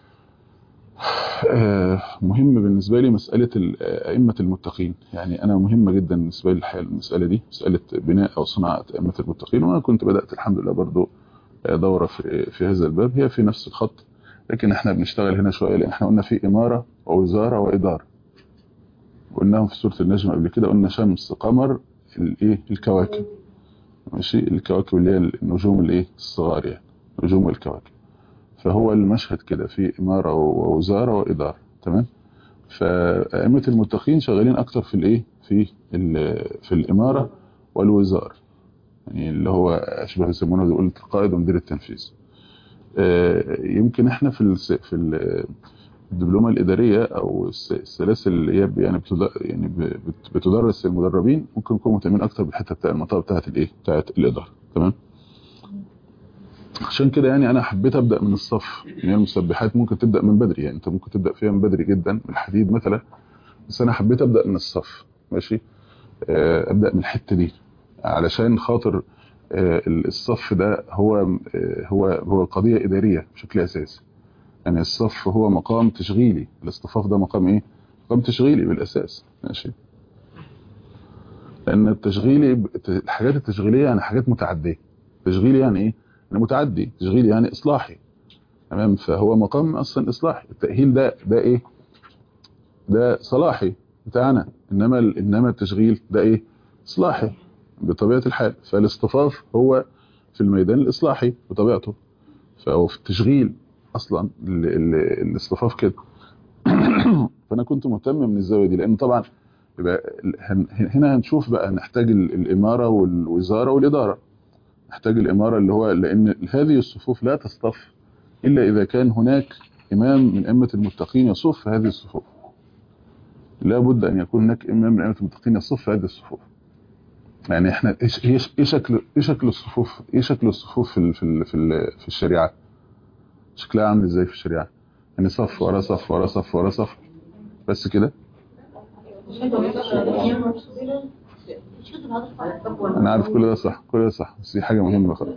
Speaker 2: آه، مهم بالنسبه لي مساله ال- ائمه المتقين يعني انا مهمه جدا بالنسبه لي الحقيقه المساله دي مساله بناء او صناعه ائمه المتقين وانا كنت بدات الحمد لله برضو دوره في في هذا الباب هي في نفس الخط لكن احنا بنشتغل هنا شويه لان احنا قلنا في اماره ووزاره واداره قلناهم في سوره النجم قبل كده قلنا شمس قمر الايه الكواكب ماشي الكواكب اللي هي النجوم الايه الصغار يعني نجوم الكواكب فهو المشهد كده في إمارة ووزارة وإدارة تمام فأئمة المتقين شغالين أكتر في الإيه في ال- في الإمارة والوزارة يعني اللي هو أشبه يسمونه بيقول القائد ومدير التنفيذ آه، يمكن احنا في الس- في ال- الدبلومة الإدارية أو الس- السلاسل اللي هي ب- يعني بتد- يعني ب- بت- بتدرس المدربين ممكن نكون مهتمين أكتر بالحتة بتاع المنطقة بتاعت الإيه بتاعت الإدارة تمام عشان كده يعني انا حبيت ابدا من الصف يعني المسبحات ممكن تبدا من بدري يعني انت ممكن تبدا فيها من بدري جدا من الحديد مثلا بس انا حبيت ابدا من الصف ماشي آه، ابدا من الحته دي علشان خاطر آه، الصف ده هو آه، هو هو قضيه اداريه بشكل اساسي يعني الصف هو مقام تشغيلي الاصطفاف ده مقام ايه مقام تشغيلي بالاساس ماشي لان التشغيلي الحاجات التشغيليه يعني حاجات متعديه تشغيلي يعني ايه يعني متعدي تشغيلي يعني اصلاحي تمام فهو مقام اصلا اصلاحي التاهيل ده ده ايه ده صلاحي بتاعنا انما ال- انما التشغيل ده ايه اصلاحي بطبيعه الحال فالاصطفاف هو في الميدان الاصلاحي بطبيعته فهو في التشغيل اصلا ال- ال- الاصطفاف كده فانا كنت مهتم من الزاويه دي لان طبعا يبقى ال- هن- هنا هنشوف بقى نحتاج ال- الاماره والوزاره والاداره نحتاج الاماره اللي هو لان هذه الصفوف لا تصطف الا اذا كان هناك امام من ائمه المتقين يصف هذه الصفوف لا بد ان يكون هناك امام من ائمه المتقين يصف هذه الصفوف يعني احنا ايش ايش ايه شكل ايه شكل الصفوف ايه شكل الصفوف في ال في ال في, ال في الشريعه شكلها عامل ازاي في الشريعه يعني صف ورا صف ورا صف ورا صف بس كده انا عارف كل ده صح كل ده صح بس دي حاجه مهمه خالص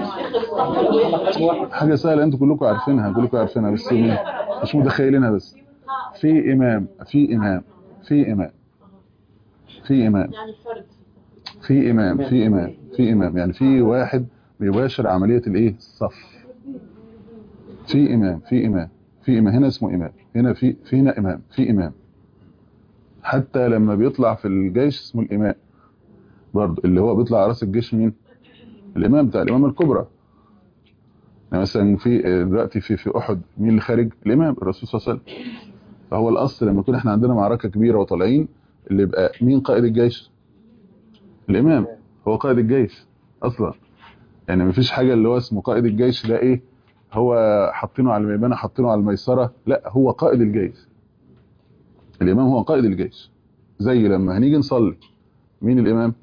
Speaker 2: حاجه سهله انتوا كلكم عارفينها كلكم عارفينها بس مش متخيلينها بس في امام في امام في امام في امام
Speaker 3: يعني فرد
Speaker 2: في امام في امام في امام يعني في واحد بيباشر عمليه الايه الصف في امام في امام في امام هنا اسمه امام هنا في فينا امام في امام حتى لما بيطلع في الجيش اسمه الامام برضه اللي هو بيطلع على راس الجيش مين الامام بتاع الامام الكبرى يعني مثلا في دلوقتي في في احد مين اللي خارج الامام الرسول صلى الله عليه وسلم فهو الاصل لما يكون احنا عندنا معركه كبيره وطالعين اللي يبقى مين قائد الجيش الامام هو قائد الجيش اصلا يعني مفيش حاجه اللي هو اسمه قائد الجيش ده ايه هو حاطينه على الميمنه حاطينه على الميسره لا هو قائد الجيش الامام هو قائد الجيش زي لما هنيجي نصلي مين الامام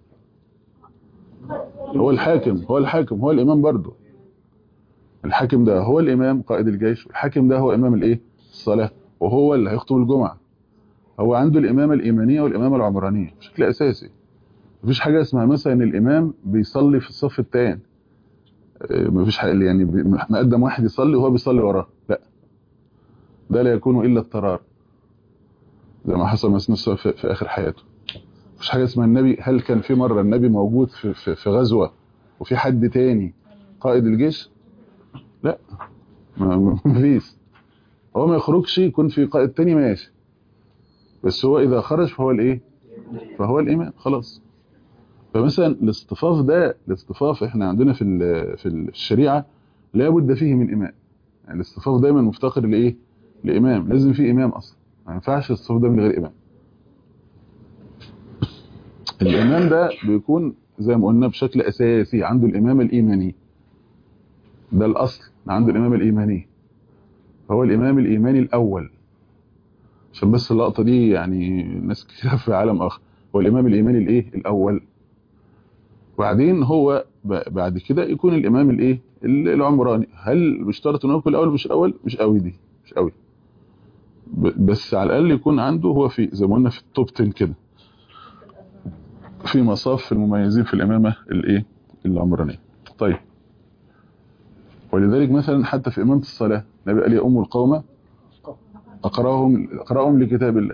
Speaker 2: هو الحاكم هو الحاكم هو الامام برضه الحاكم ده هو الامام قائد الجيش والحاكم ده هو امام الايه الصلاه وهو اللي هيخطب الجمعه هو عنده الامامه الايمانيه والامامه العمرانيه بشكل اساسي مفيش حاجه اسمها مثلا ان الامام بيصلي في الصف الثاني مفيش حاجه يعني بي- مقدم واحد يصلي وهو بيصلي وراه لا ده لا يكون الا اضطرار زي ما حصل مثلا في, في, في اخر حياته مفيش حاجه اسمها النبي هل كان في مره النبي موجود في, في, في غزوه وفي حد تاني قائد الجيش لا ما- ما- مفيش هو ما يخرجش يكون في قائد تاني ماشي بس هو اذا خرج فهو الايه فهو الامام خلاص فمثلا الاصطفاف ده الاصطفاف احنا عندنا في ال- في الشريعه لا بد فيه من امام يعني الاصطفاف دايما مفتقر لايه لامام لازم فيه امام اصلا ما ينفعش الاصطفاف ده من غير امام الامام ده بيكون زي ما قلنا بشكل اساسي عنده الامام الايماني ده الاصل عنده الامام الايماني فهو الامام الايماني الاول عشان بس اللقطه دي يعني ناس كتير في عالم اخر هو الامام الايماني الايه الاول وبعدين هو ب- بعد كده يكون الامام الايه ال- العمراني هل بيشترط انه يكون الاول مش الاول مش قوي دي مش قوي ب- بس على الاقل يكون عنده هو في زي ما قلنا في التوب 10 كده في مصاف المميزين في الامامه الايه العمرانيه طيب ولذلك مثلا حتى في امامه الصلاه النبي قال يا ام القوم اقراهم اقراهم لكتاب الله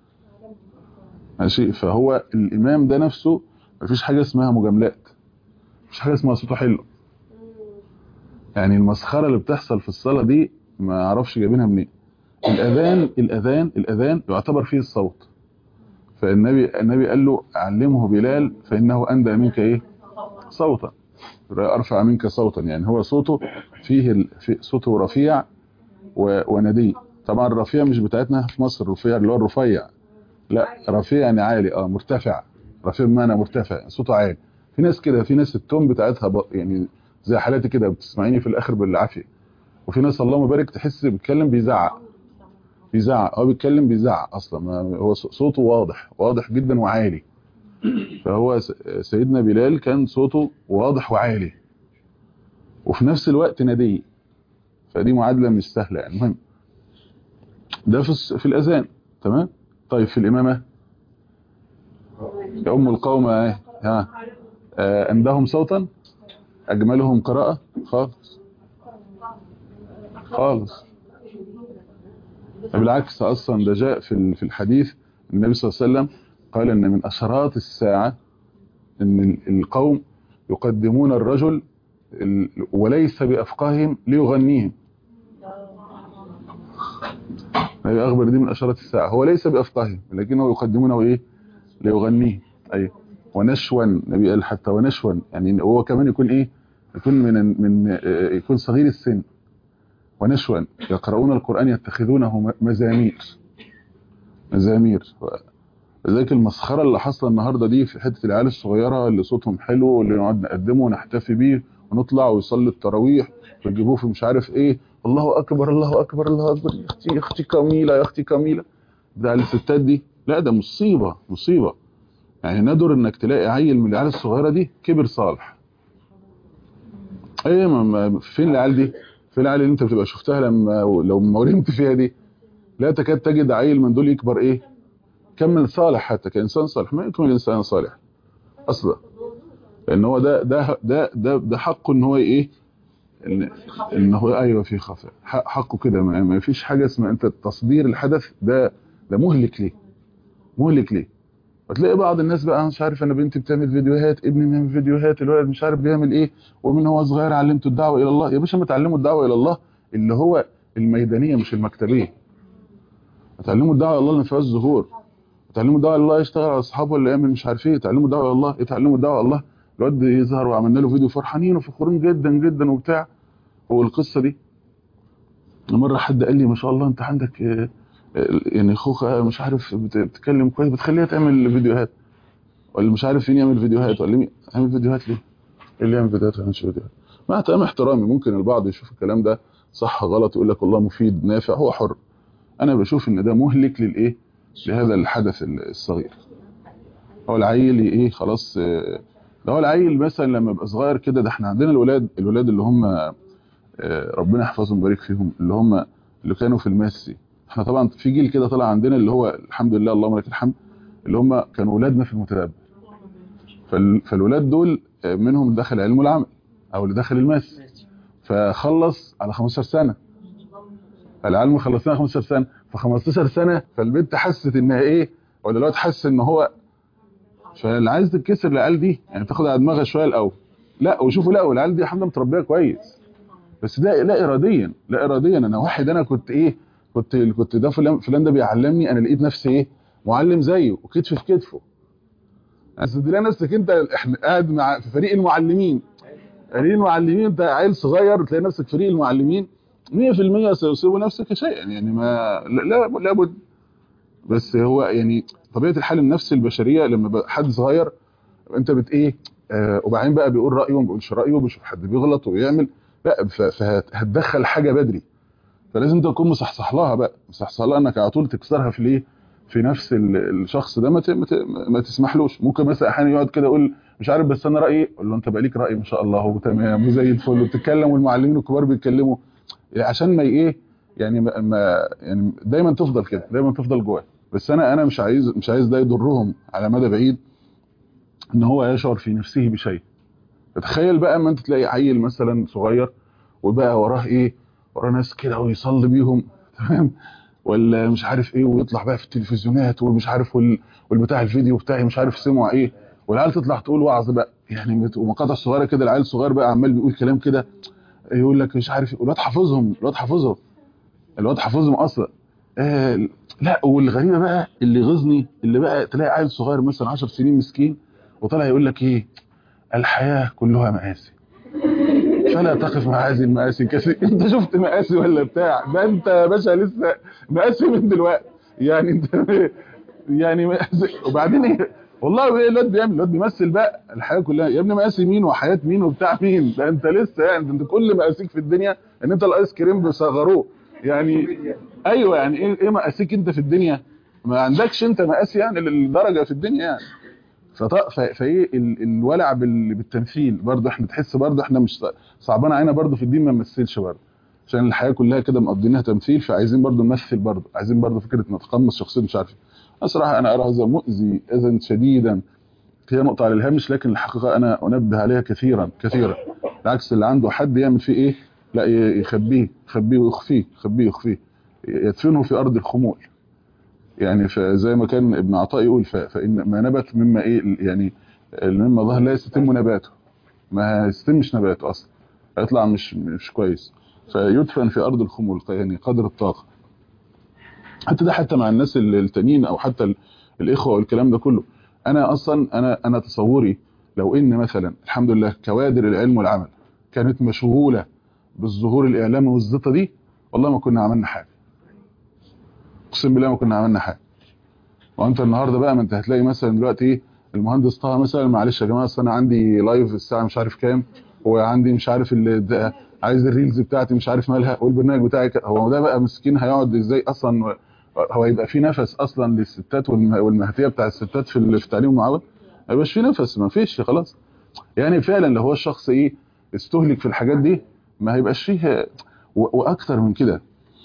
Speaker 2: ماشي فهو الامام ده نفسه مفيش حاجه اسمها مجاملات مفيش حاجه اسمها صوته حلو يعني المسخره اللي بتحصل في الصلاه دي ما اعرفش جايبينها منين الاذان الاذان الاذان يعتبر فيه الصوت فالنبي النبي قال له علمه بلال فانه اندى منك ايه صوتا ارفع منك صوتا يعني هو صوته فيه ال... في صوته رفيع و... وندي طبعا الرفيع مش بتاعتنا في مصر الرفيع اللي هو الرفيع لا رفيع يعني عالي اه مرتفع رفيع بمعنى مرتفع صوته عالي في ناس كده في ناس التون بتاعتها ب... يعني زي حالاتي كده بتسمعيني في الاخر بالعافيه وفي ناس اللهم بارك تحس بيتكلم بيزعق بيزعق هو بيتكلم بيزعق اصلا ما هو صوته واضح واضح جدا وعالي فهو س- سيدنا بلال كان صوته واضح وعالي وفي نفس الوقت ندي فدي معادله مش سهله يعني المهم ده في الس- في الاذان تمام طيب في الامامه يا ام القوم ايه ها آه، اندهم صوتا اجملهم قراءه خالص خالص بالعكس اصلا ده جاء في ال- في الحديث النبي صلى الله عليه وسلم قال ان من اشراط الساعه ان ال- القوم يقدمون الرجل ال- وليس بافقاههم ليغنيهم النبي اخبر دي من اشارات الساعه هو ليس بافقههم لكنه يقدمونه ايه ليغنيه اي ونشوا النبي قال حتى ونشوا يعني هو كمان يكون ايه يكون من من يكون صغير السن ونشوا يقرؤون القرآن يتخذونه مزامير مزامير لذلك المسخرة اللي حصل النهاردة دي في حتة العيال الصغيرة اللي صوتهم حلو واللي نقعد نقدمه ونحتفي بيه ونطلع ويصلي التراويح ويجيبوه في مش عارف ايه الله اكبر الله اكبر الله اكبر يا اختي يا اختي كميلة يا اختي كميلة بتاع الستات دي لا ده مصيبة مصيبة يعني ندر انك تلاقي عيل من العيال الصغيرة دي كبر صالح ايه ما فين العيال دي فين العيال اللي انت بتبقى شفتها لما لو ما ورمت فيها دي لا تكاد تجد عيل من دول يكبر ايه كمل صالح حتى كانسان صالح ما يكمل انسان صالح اصلا لان هو ده ده ده ده, ده حقه ان هو ايه ان, إن هو ايوه في خفاء حقه كده ما, ما فيش حاجه اسمها انت تصدير الحدث ده ده مهلك ليه مهلك ليه وتلاقي بعض الناس بقى مش عارف انا بنتي بتعمل فيديوهات ابني بيعمل فيديوهات الولد مش عارف بيعمل ايه ومن هو صغير علمته الدعوه الى الله يا باشا ما تعلموا الدعوه الى الله اللي هو الميدانيه مش المكتبيه تعلموا الدعوه الى الله اللي فيها الظهور تعلموا الدعوه الى الله يشتغل على اصحابه ولا يعمل مش عارف ايه تعلموا الدعوه الى الله يتعلموا الدعوه الى الله الواد يظهر وعملنا له فيديو فرحانين وفخورين جدا جدا وبتاع والقصه دي مره حد قال لي ما شاء الله انت عندك يعني اخوك مش عارف بتتكلم كويس بتخليها تعمل فيديوهات ولا مش عارف فين يعمل فيديوهات ولا مين يعمل فيديوهات ليه ايه اللي يعمل فيديوهات ولا فيديوهات مع تمام احترامي ممكن البعض يشوف الكلام ده صح غلط يقول لك والله مفيد نافع هو حر انا بشوف ان ده مهلك للايه لهذا الحدث الصغير هو العيل ايه خلاص ده هو العيل مثلا لما يبقى صغير كده ده احنا عندنا الولاد الولاد اللي هم ربنا يحفظهم ويبارك فيهم اللي هم اللي كانوا في الماسي احنا طبعا في جيل كده طلع عندنا اللي هو الحمد لله اللهم لك الحمد اللي هم كانوا ولادنا في المتدبر فالولاد دول منهم دخل علم العمل او اللي دخل الماس فخلص على 15 سنه العلم خلصنا 15 سنه ف 15 سنه فالبنت حست انها ايه ولا الواد حس ان هو فاللي عايز تتكسر العيال دي يعني تاخد على دماغها شويه الاول لا وشوفوا لا والعيال دي الحمد لله متربيه كويس بس ده لا اراديا لا اراديا انا واحد انا كنت ايه كنت كنت ده فلان فلان ده بيعلمني انا لقيت نفسي ايه معلم زيه وكتف في كتفه بس تلاقي نفسك انت احنا قاعد مع في فريق المعلمين فريق المعلمين انت عيل صغير تلاقي نفسك فريق المعلمين 100% سيصيب نفسك شيئا يعني ما لا لابد بس هو يعني طبيعه الحال النفس البشريه لما حد صغير انت بت ايه آه وبعدين بقى بيقول رايه وما بيقولش رايه وبيشوف حد بيغلط ويعمل لا فهتدخل حاجه بدري فلازم انت تكون مصحصح لها بقى مصحصح لها انك على طول تكسرها في الايه في نفس الشخص ده ما ما تسمحلوش ممكن مثلا احيانا يقعد كده يقول مش عارف بس انا رايي اقول له انت بقى ليك راي ما شاء الله وتمام وزي الفل وبتتكلم والمعلمين الكبار بيتكلموا عشان ما ايه يعني ما يعني دايما تفضل كده دايما تفضل جواه بس انا انا مش عايز مش عايز ده يضرهم على مدى بعيد ان هو يشعر في نفسه بشيء تخيل بقى اما انت تلاقي عيل مثلا صغير وبقى وراه ايه وراه ناس كده ويصلي بيهم تمام ولا مش عارف ايه ويطلع بقى في التلفزيونات ومش عارف وال... والبتاع الفيديو بتاعي مش عارف سمع ايه والعيال تطلع تقول وعظ بقى يعني ومقاطع صغيره كده العيل الصغير بقى عمال بيقول كلام كده يقول لك مش عارف الواد حافظهم الواد حافظهم الواد حافظهم اصلا آه لا والغريبه بقى اللي غزني اللي بقى تلاقي عيل صغير مثلا 10 سنين مسكين وطلع يقول لك ايه الحياه كلها مآسي فلا تقف مع هذه المآسي كثير انت شفت مآسي ولا بتاع ده انت يا باشا لسه مآسي من دلوقتي يعني انت يعني مآسي وبعدين ايه والله ايه الواد بيعمل الواد بيمثل بقى الحياه كلها يا ابني مقاسي مين وحياه مين وبتاع مين ده انت لسه يعني انت كل مقاسيك في الدنيا ان انت الايس كريم بيصغروه يعني ايوه يعني ايه ايه مقاسيك انت في الدنيا ما عندكش انت مقاس يعني للدرجه في الدنيا يعني فايه الولع بالتمثيل برضه احنا تحس برضه احنا مش صعبان علينا برضه في الدين ما نمثلش برضه عشان الحياه كلها كده مقضينها تمثيل فعايزين برضه نمثل برضه عايزين برضه فكره نتقمص شخصيه مش عارف الصراحه انا ارى هذا مؤذي اذى شديدا هي نقطه على الهامش لكن الحقيقه انا انبه عليها كثيرا كثيرا بالعكس اللي عنده حد يعمل فيه ايه لا يخبيه يخبيه ويخفيه يخبيه ويخفيه يدفنه في ارض الخمول يعني زي ما كان ابن عطاء يقول فان ما نبت مما ايه يعني مما ظهر لا يستتم نباته ما يستتمش نباته اصلا هيطلع مش مش كويس فيدفن في ارض الخمول يعني قدر الطاقه حتى ده حتى مع الناس ال- التانيين او حتى ال- الاخوه والكلام ده كله انا اصلا انا انا تصوري لو ان مثلا الحمد لله كوادر العلم والعمل كانت مشغوله بالظهور الاعلامي والزيطه دي والله ما كنا عملنا حاجه اقسم بالله ما كنا عملنا حاجه وانت النهارده بقى ما انت هتلاقي مثلا دلوقتي ايه المهندس طه مثلا معلش يا جماعه اصل انا عندي لايف الساعه مش عارف كام وعندي مش عارف ال- ده- عايز الريلز بتاعتي مش عارف مالها والبرنامج بتاعي ك- هو ده بقى مسكين هيقعد ازاي اصلا هو يبقى في نفس اصلا للستات والم- والمهديه بتاع الستات في ال- في التعليم المعاون ما يبقاش في نفس ما فيش خلاص يعني فعلا لو هو الشخص ايه استهلك في الحاجات دي ما هيبقاش فيه و- واكتر من كده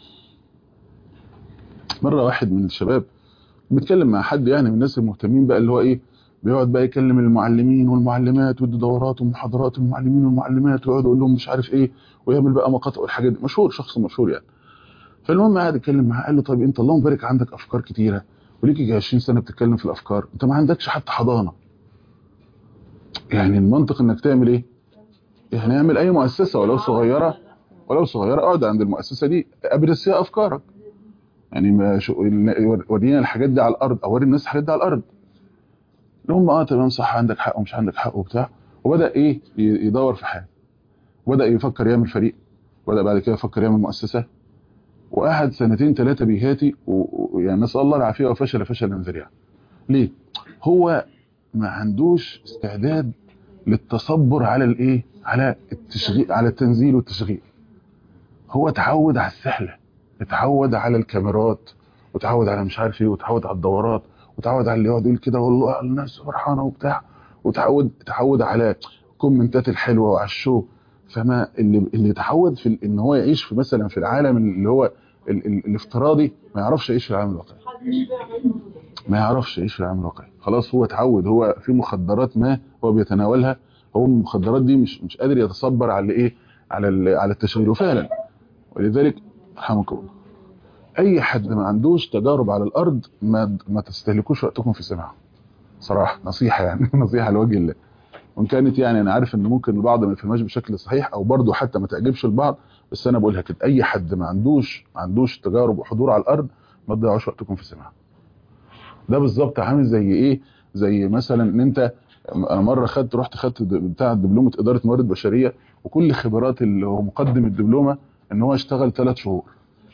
Speaker 2: مره واحد من الشباب بيتكلم مع حد يعني من الناس المهتمين بقى اللي هو ايه بيقعد بقى يكلم المعلمين والمعلمات ويدي دورات ومحاضرات المعلمين والمعلمات ويقعد يقول لهم مش عارف ايه ويعمل بقى مقاطع والحاجات دي مشهور شخص مشهور يعني فالمهم قعد يتكلم معاه قال له طيب انت اللهم بارك عندك افكار كتيره وليك يجي 20 سنه بتتكلم في الافكار انت ما عندكش حتى حضانه يعني المنطق انك تعمل ايه يعني اعمل اي مؤسسه ولو صغيره ولو صغيره اقعد عند المؤسسه دي ابرز فيها افكارك يعني ما شو ورينا الحاجات دي على الارض او وري الناس الحاجات دي على الارض هم اه تمام صح عندك حق ومش عندك حق وبتاع وبدا ايه ي- يدور في حاجه وبدا يفكر يعمل فريق وبدا بعد كده يفكر يعمل مؤسسه وقعد سنتين ثلاثه بيهاتي و- ويعني نسال الله العافيه وفشل فشلا ذريعا ليه هو ما عندوش استعداد للتصبر على الايه على التشغيل على التنزيل والتشغيل هو اتعود على السحله اتعود على الكاميرات وتعود على مش عارف ايه وتعود على الدورات وتعود على اللي يقعد يقول كده والله الناس فرحانه وبتاع وتعود تعود على الكومنتات الحلوه وعلى الشو فما اللي اللي يتعود في ال- ان هو يعيش في مثلا في العالم اللي هو ال ال الافتراضي ما يعرفش يعيش في العالم الواقعي ما يعرفش يعيش في العالم الواقعي خلاص هو اتعود هو في مخدرات ما هو بيتناولها هو المخدرات دي مش مش قادر يتصبر على ايه على ال- على التشغيل وفعلا ولذلك رحمكم الله اي حد ما عندوش تجارب على الارض ما ما تستهلكوش وقتكم في سماعه صراحه نصيحه يعني نصيحه لوجه الله وان كانت يعني انا عارف ان ممكن البعض ما يفهمهاش بشكل صحيح او برضه حتى ما تعجبش البعض بس انا بقولها كده اي حد ما عندوش ما عندوش تجارب وحضور على الارض ما تضيعوش وقتكم في سماعه ده بالظبط عامل زي ايه زي مثلا ان انت انا مره خدت رحت خدت د- بتاع دبلومه اداره موارد بشريه وكل خبرات اللي هو مقدم الدبلومه ان هو اشتغل ثلاث شهور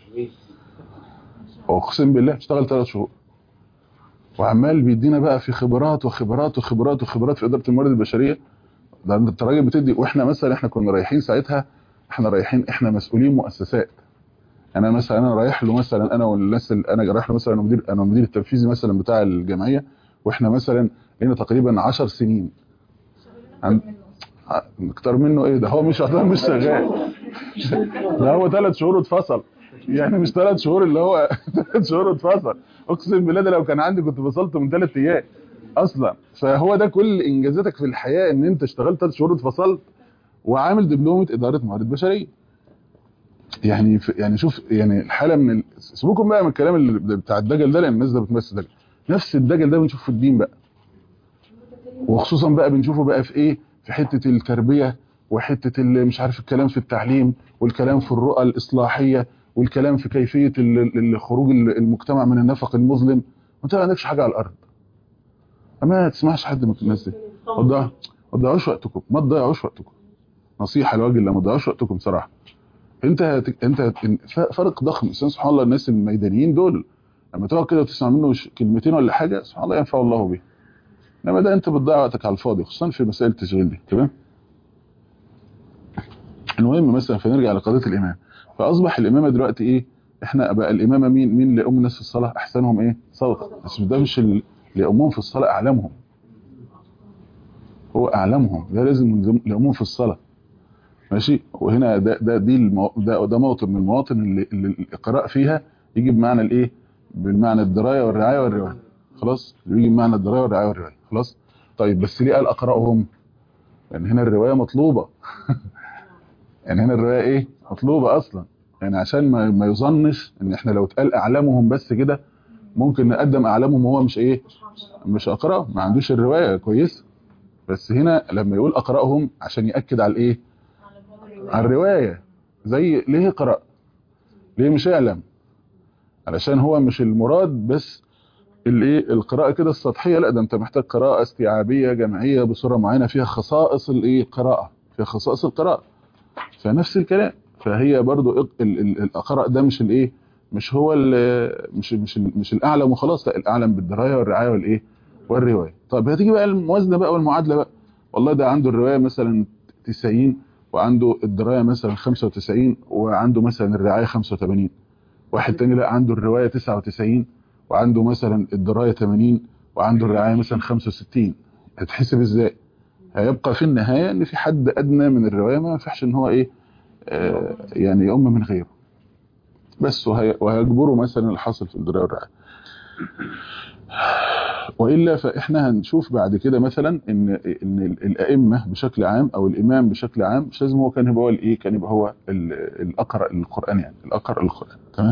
Speaker 2: اقسم بالله اشتغل ثلاث شهور وعمال بيدينا بقى في خبرات وخبرات وخبرات وخبرات في اداره الموارد البشريه ده انت راجل بتدي واحنا مثلا احنا كنا رايحين ساعتها احنا رايحين احنا مسؤولين مؤسسات انا مثلا انا رايح له مثلا انا والناس اللي انا رايح له مثلا انا مدير انا المدير التنفيذي مثلا بتاع الجمعيه واحنا مثلا لنا تقريبا 10 سنين عن اكتر منه ايه ده هو مش ده مش شغال ده هو ثلاث شهور اتفصل يعني مش ثلاث شهور اللي هو ثلاث شهور اتفصل اقسم بالله ده لو كان عندي كنت فصلت من ثلاث ايام اصلا فهو ده كل انجازاتك في الحياه ان انت اشتغلت ثلاث شهور اتفصلت وعامل دبلومه اداره موارد بشريه يعني ف- يعني شوف يعني الحاله من ال... سيبوكم بقى من الكلام اللي بتاع الدجل ده لان الناس ده بتمثل دجل نفس الدجل ده بنشوفه في الدين بقى وخصوصا بقى بنشوفه بقى في ايه في حته التربيه وحته اللي مش عارف الكلام في التعليم والكلام في الرؤى الاصلاحيه والكلام في كيفيه ال- ال- خروج ال- المجتمع من النفق المظلم وانت ما عندكش حاجه على الارض ما تسمعش حد من الناس دي ما تضيع- ما تضيعوش وقتكم ما تضيعوش وقتكم نصيحه لوجه الله ما تضيعوش وقتكم صراحه انت هت- انت هت- ف- فرق ضخم إنسان سبحان الله الناس الميدانيين دول لما تقعد كده وتسمع منه ش- كلمتين ولا حاجه سبحان الله ينفع الله به انما ده انت بتضيع وقتك على الفاضي خصوصا في مسائل التشغيل دي تمام المهم مثلا فنرجع لقضيه الامام فاصبح الامامه دلوقتي ايه احنا بقى الامامه مين مين اللي يؤم الناس في الصلاه احسنهم ايه صوتا بس ده مش اللي يؤمهم في الصلاه اعلمهم هو اعلمهم ده لازم يؤمهم في الصلاه ماشي وهنا ده ده دي المو... ده ده موطن من المواطن اللي, اللي القراء فيها يجي بمعنى الايه بالمعنى الدرايه والرعايه والروايه خلاص يجي بمعنى الدرايه والرعايه والروايه خلاص طيب بس ليه قال اقراهم لان هنا الروايه مطلوبه يعني هنا الروايه ايه مطلوبه اصلا يعني عشان ما, ما يظنش ان احنا لو اتقال اعلامهم بس كده ممكن نقدم اعلامهم وهو مش ايه مش اقرا ما عندوش الروايه كويس بس هنا لما يقول اقراهم عشان ياكد على الايه على الروايه زي ليه اقرا ليه مش اعلم علشان هو مش المراد بس الايه القراءه كده السطحيه لا ده انت محتاج قراءه استيعابيه جماعيه بصوره معينه فيها خصائص الايه القراءه فيها خصائص القراءه فنفس الكلام فهي برضو ال- ال- ال- القراء ده مش الايه مش هو ال- مش مش ال- مش الاعلم وخلاص لا الاعلم بالدرايه والرعايه والايه والروايه طب هتيجي بقى الموازنه بقى والمعادله بقى والله ده عنده الروايه مثلا 90 وعنده الدرايه مثلا 95 وعنده مثلا الرعايه 85 واحد تاني لا عنده الروايه 99 وعنده مثلا الدرايه 80 وعنده الرعايه مثلا 65 هتحسب ازاي هيبقى في النهايه ان في حد ادنى من الروايه ما ينفعش ان هو ايه آه يعني يؤم من غيره بس وهي وهيجبره مثلا الحاصل في الدرايه والرعايه والا فاحنا هنشوف بعد كده مثلا ان ان الائمه بشكل عام او الامام بشكل عام مش لازم هو كان يبقى هو الايه كان يبقى هو ال- الاقرا للقران يعني الاقرا للقران تمام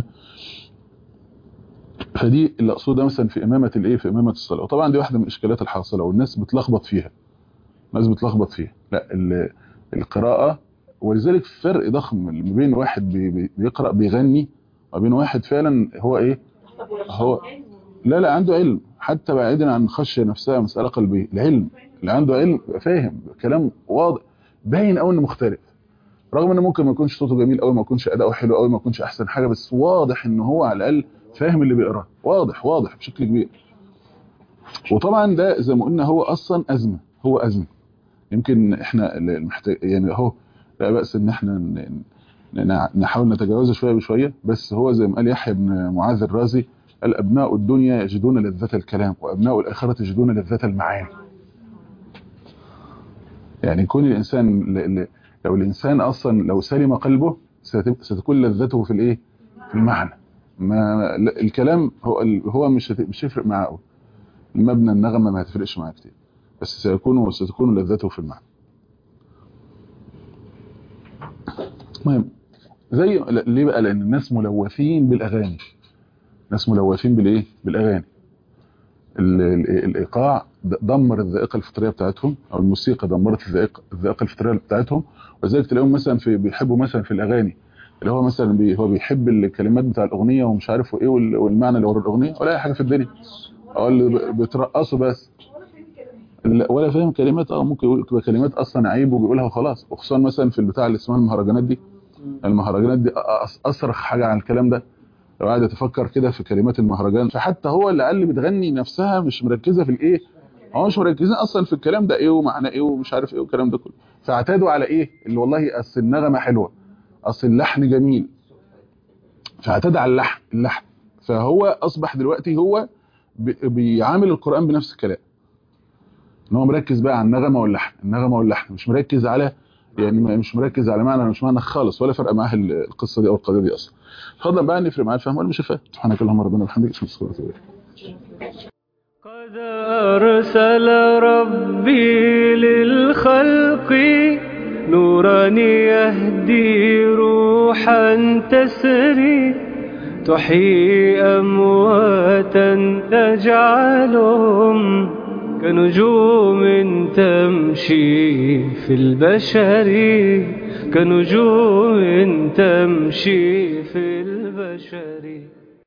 Speaker 2: فدي اللي اقصدها مثلا في امامه الايه في امامه الصلاه وطبعا دي واحده من الاشكالات الحاصله والناس بتلخبط فيها الناس بتلخبط فيها لا ال- القراءه ولذلك فرق ضخم ما بين واحد بي- بي- بيقرا بيغني وبين واحد فعلا هو ايه هو لا لا عنده علم حتى بعيدا عن الخشيه نفسها مساله قلبيه العلم اللي عنده علم يبقى فاهم كلام واضح باين قوي انه مختلف رغم انه ممكن ما يكونش صوته جميل قوي ما يكونش اداؤه حلو قوي ما يكونش احسن حاجه بس واضح ان هو على الاقل فاهم اللي بيقراه واضح واضح بشكل كبير وطبعا ده زي ما قلنا هو اصلا ازمه هو ازمه يمكن احنا المحتاج يعني اهو لا باس ان احنا ن- ن- نحاول نتجاوزه شويه بشويه بس هو زي ما قال يحيى بن معاذ الرازي قال ابناء الدنيا يجدون لذة الكلام وابناء الاخره يجدون لذة المعاني يعني يكون الانسان ل- ل- لو الانسان اصلا لو سلم قلبه ست- ستكون لذته في الايه في المعنى ما لا- الكلام هو ال- هو مش هت- مش هيفرق معاه قوي المبنى النغمه ما هتفرقش معاه كتير بس سيكون ستكون لذته في المعنى المهم زي لا- ليه بقى لان الناس ملوثين بالاغاني ناس ملوثين بالايه بالاغاني ال- ال- الايقاع د- دمر الذائقه الفطريه بتاعتهم او الموسيقى دمرت الذائقه الذائقه الفطريه بتاعتهم وذلك تلاقيهم مثلا في بيحبوا مثلا في الاغاني اللي هو مثلا بي هو بيحب الكلمات بتاع الاغنيه ومش عارف ايه وال- والمعنى اللي ورا الاغنيه ولا اي حاجه في الدنيا او اللي ب- بترقصوا بس لا، ولا فاهم كلمات اه ممكن يقول تبقى كلمات اصلا عيب وبيقولها وخلاص وخصوصا مثلا في البتاع اللي اسمها المهرجانات دي المهرجانات دي أص- اصرخ حاجه عن الكلام ده لو قاعد اتفكر كده في كلمات المهرجان فحتى هو اللي قال بتغني نفسها مش مركزه في الايه هو مش مركزين اصلا في الكلام ده ايه ومعنى ايه ومش عارف ايه والكلام ده كله فاعتادوا على ايه اللي والله اصل النغمه حلوه اصل اللحن جميل فاعتاد على اللحن اللحن فهو اصبح دلوقتي هو بي- بيعامل القران بنفس الكلام ان هو مركز بقى على النغمه واللحن النغمه واللحن مش مركز على يعني ما- مش مركز على معنى مش معنى خالص ولا فرق معاه ال- القصه دي او القضيه دي اصلا فضلا بقى ان يفرق معاه الفهم ولا مش الفهم سبحانك اللهم ربنا وبحمدك اشهد ان لا اله الا انت
Speaker 1: قد أرسل ربي للخلق نورا يهدي روحا تسري تحيي أمواتا تجعلهم كنجوم تمشي في البشر كنجوم تمشي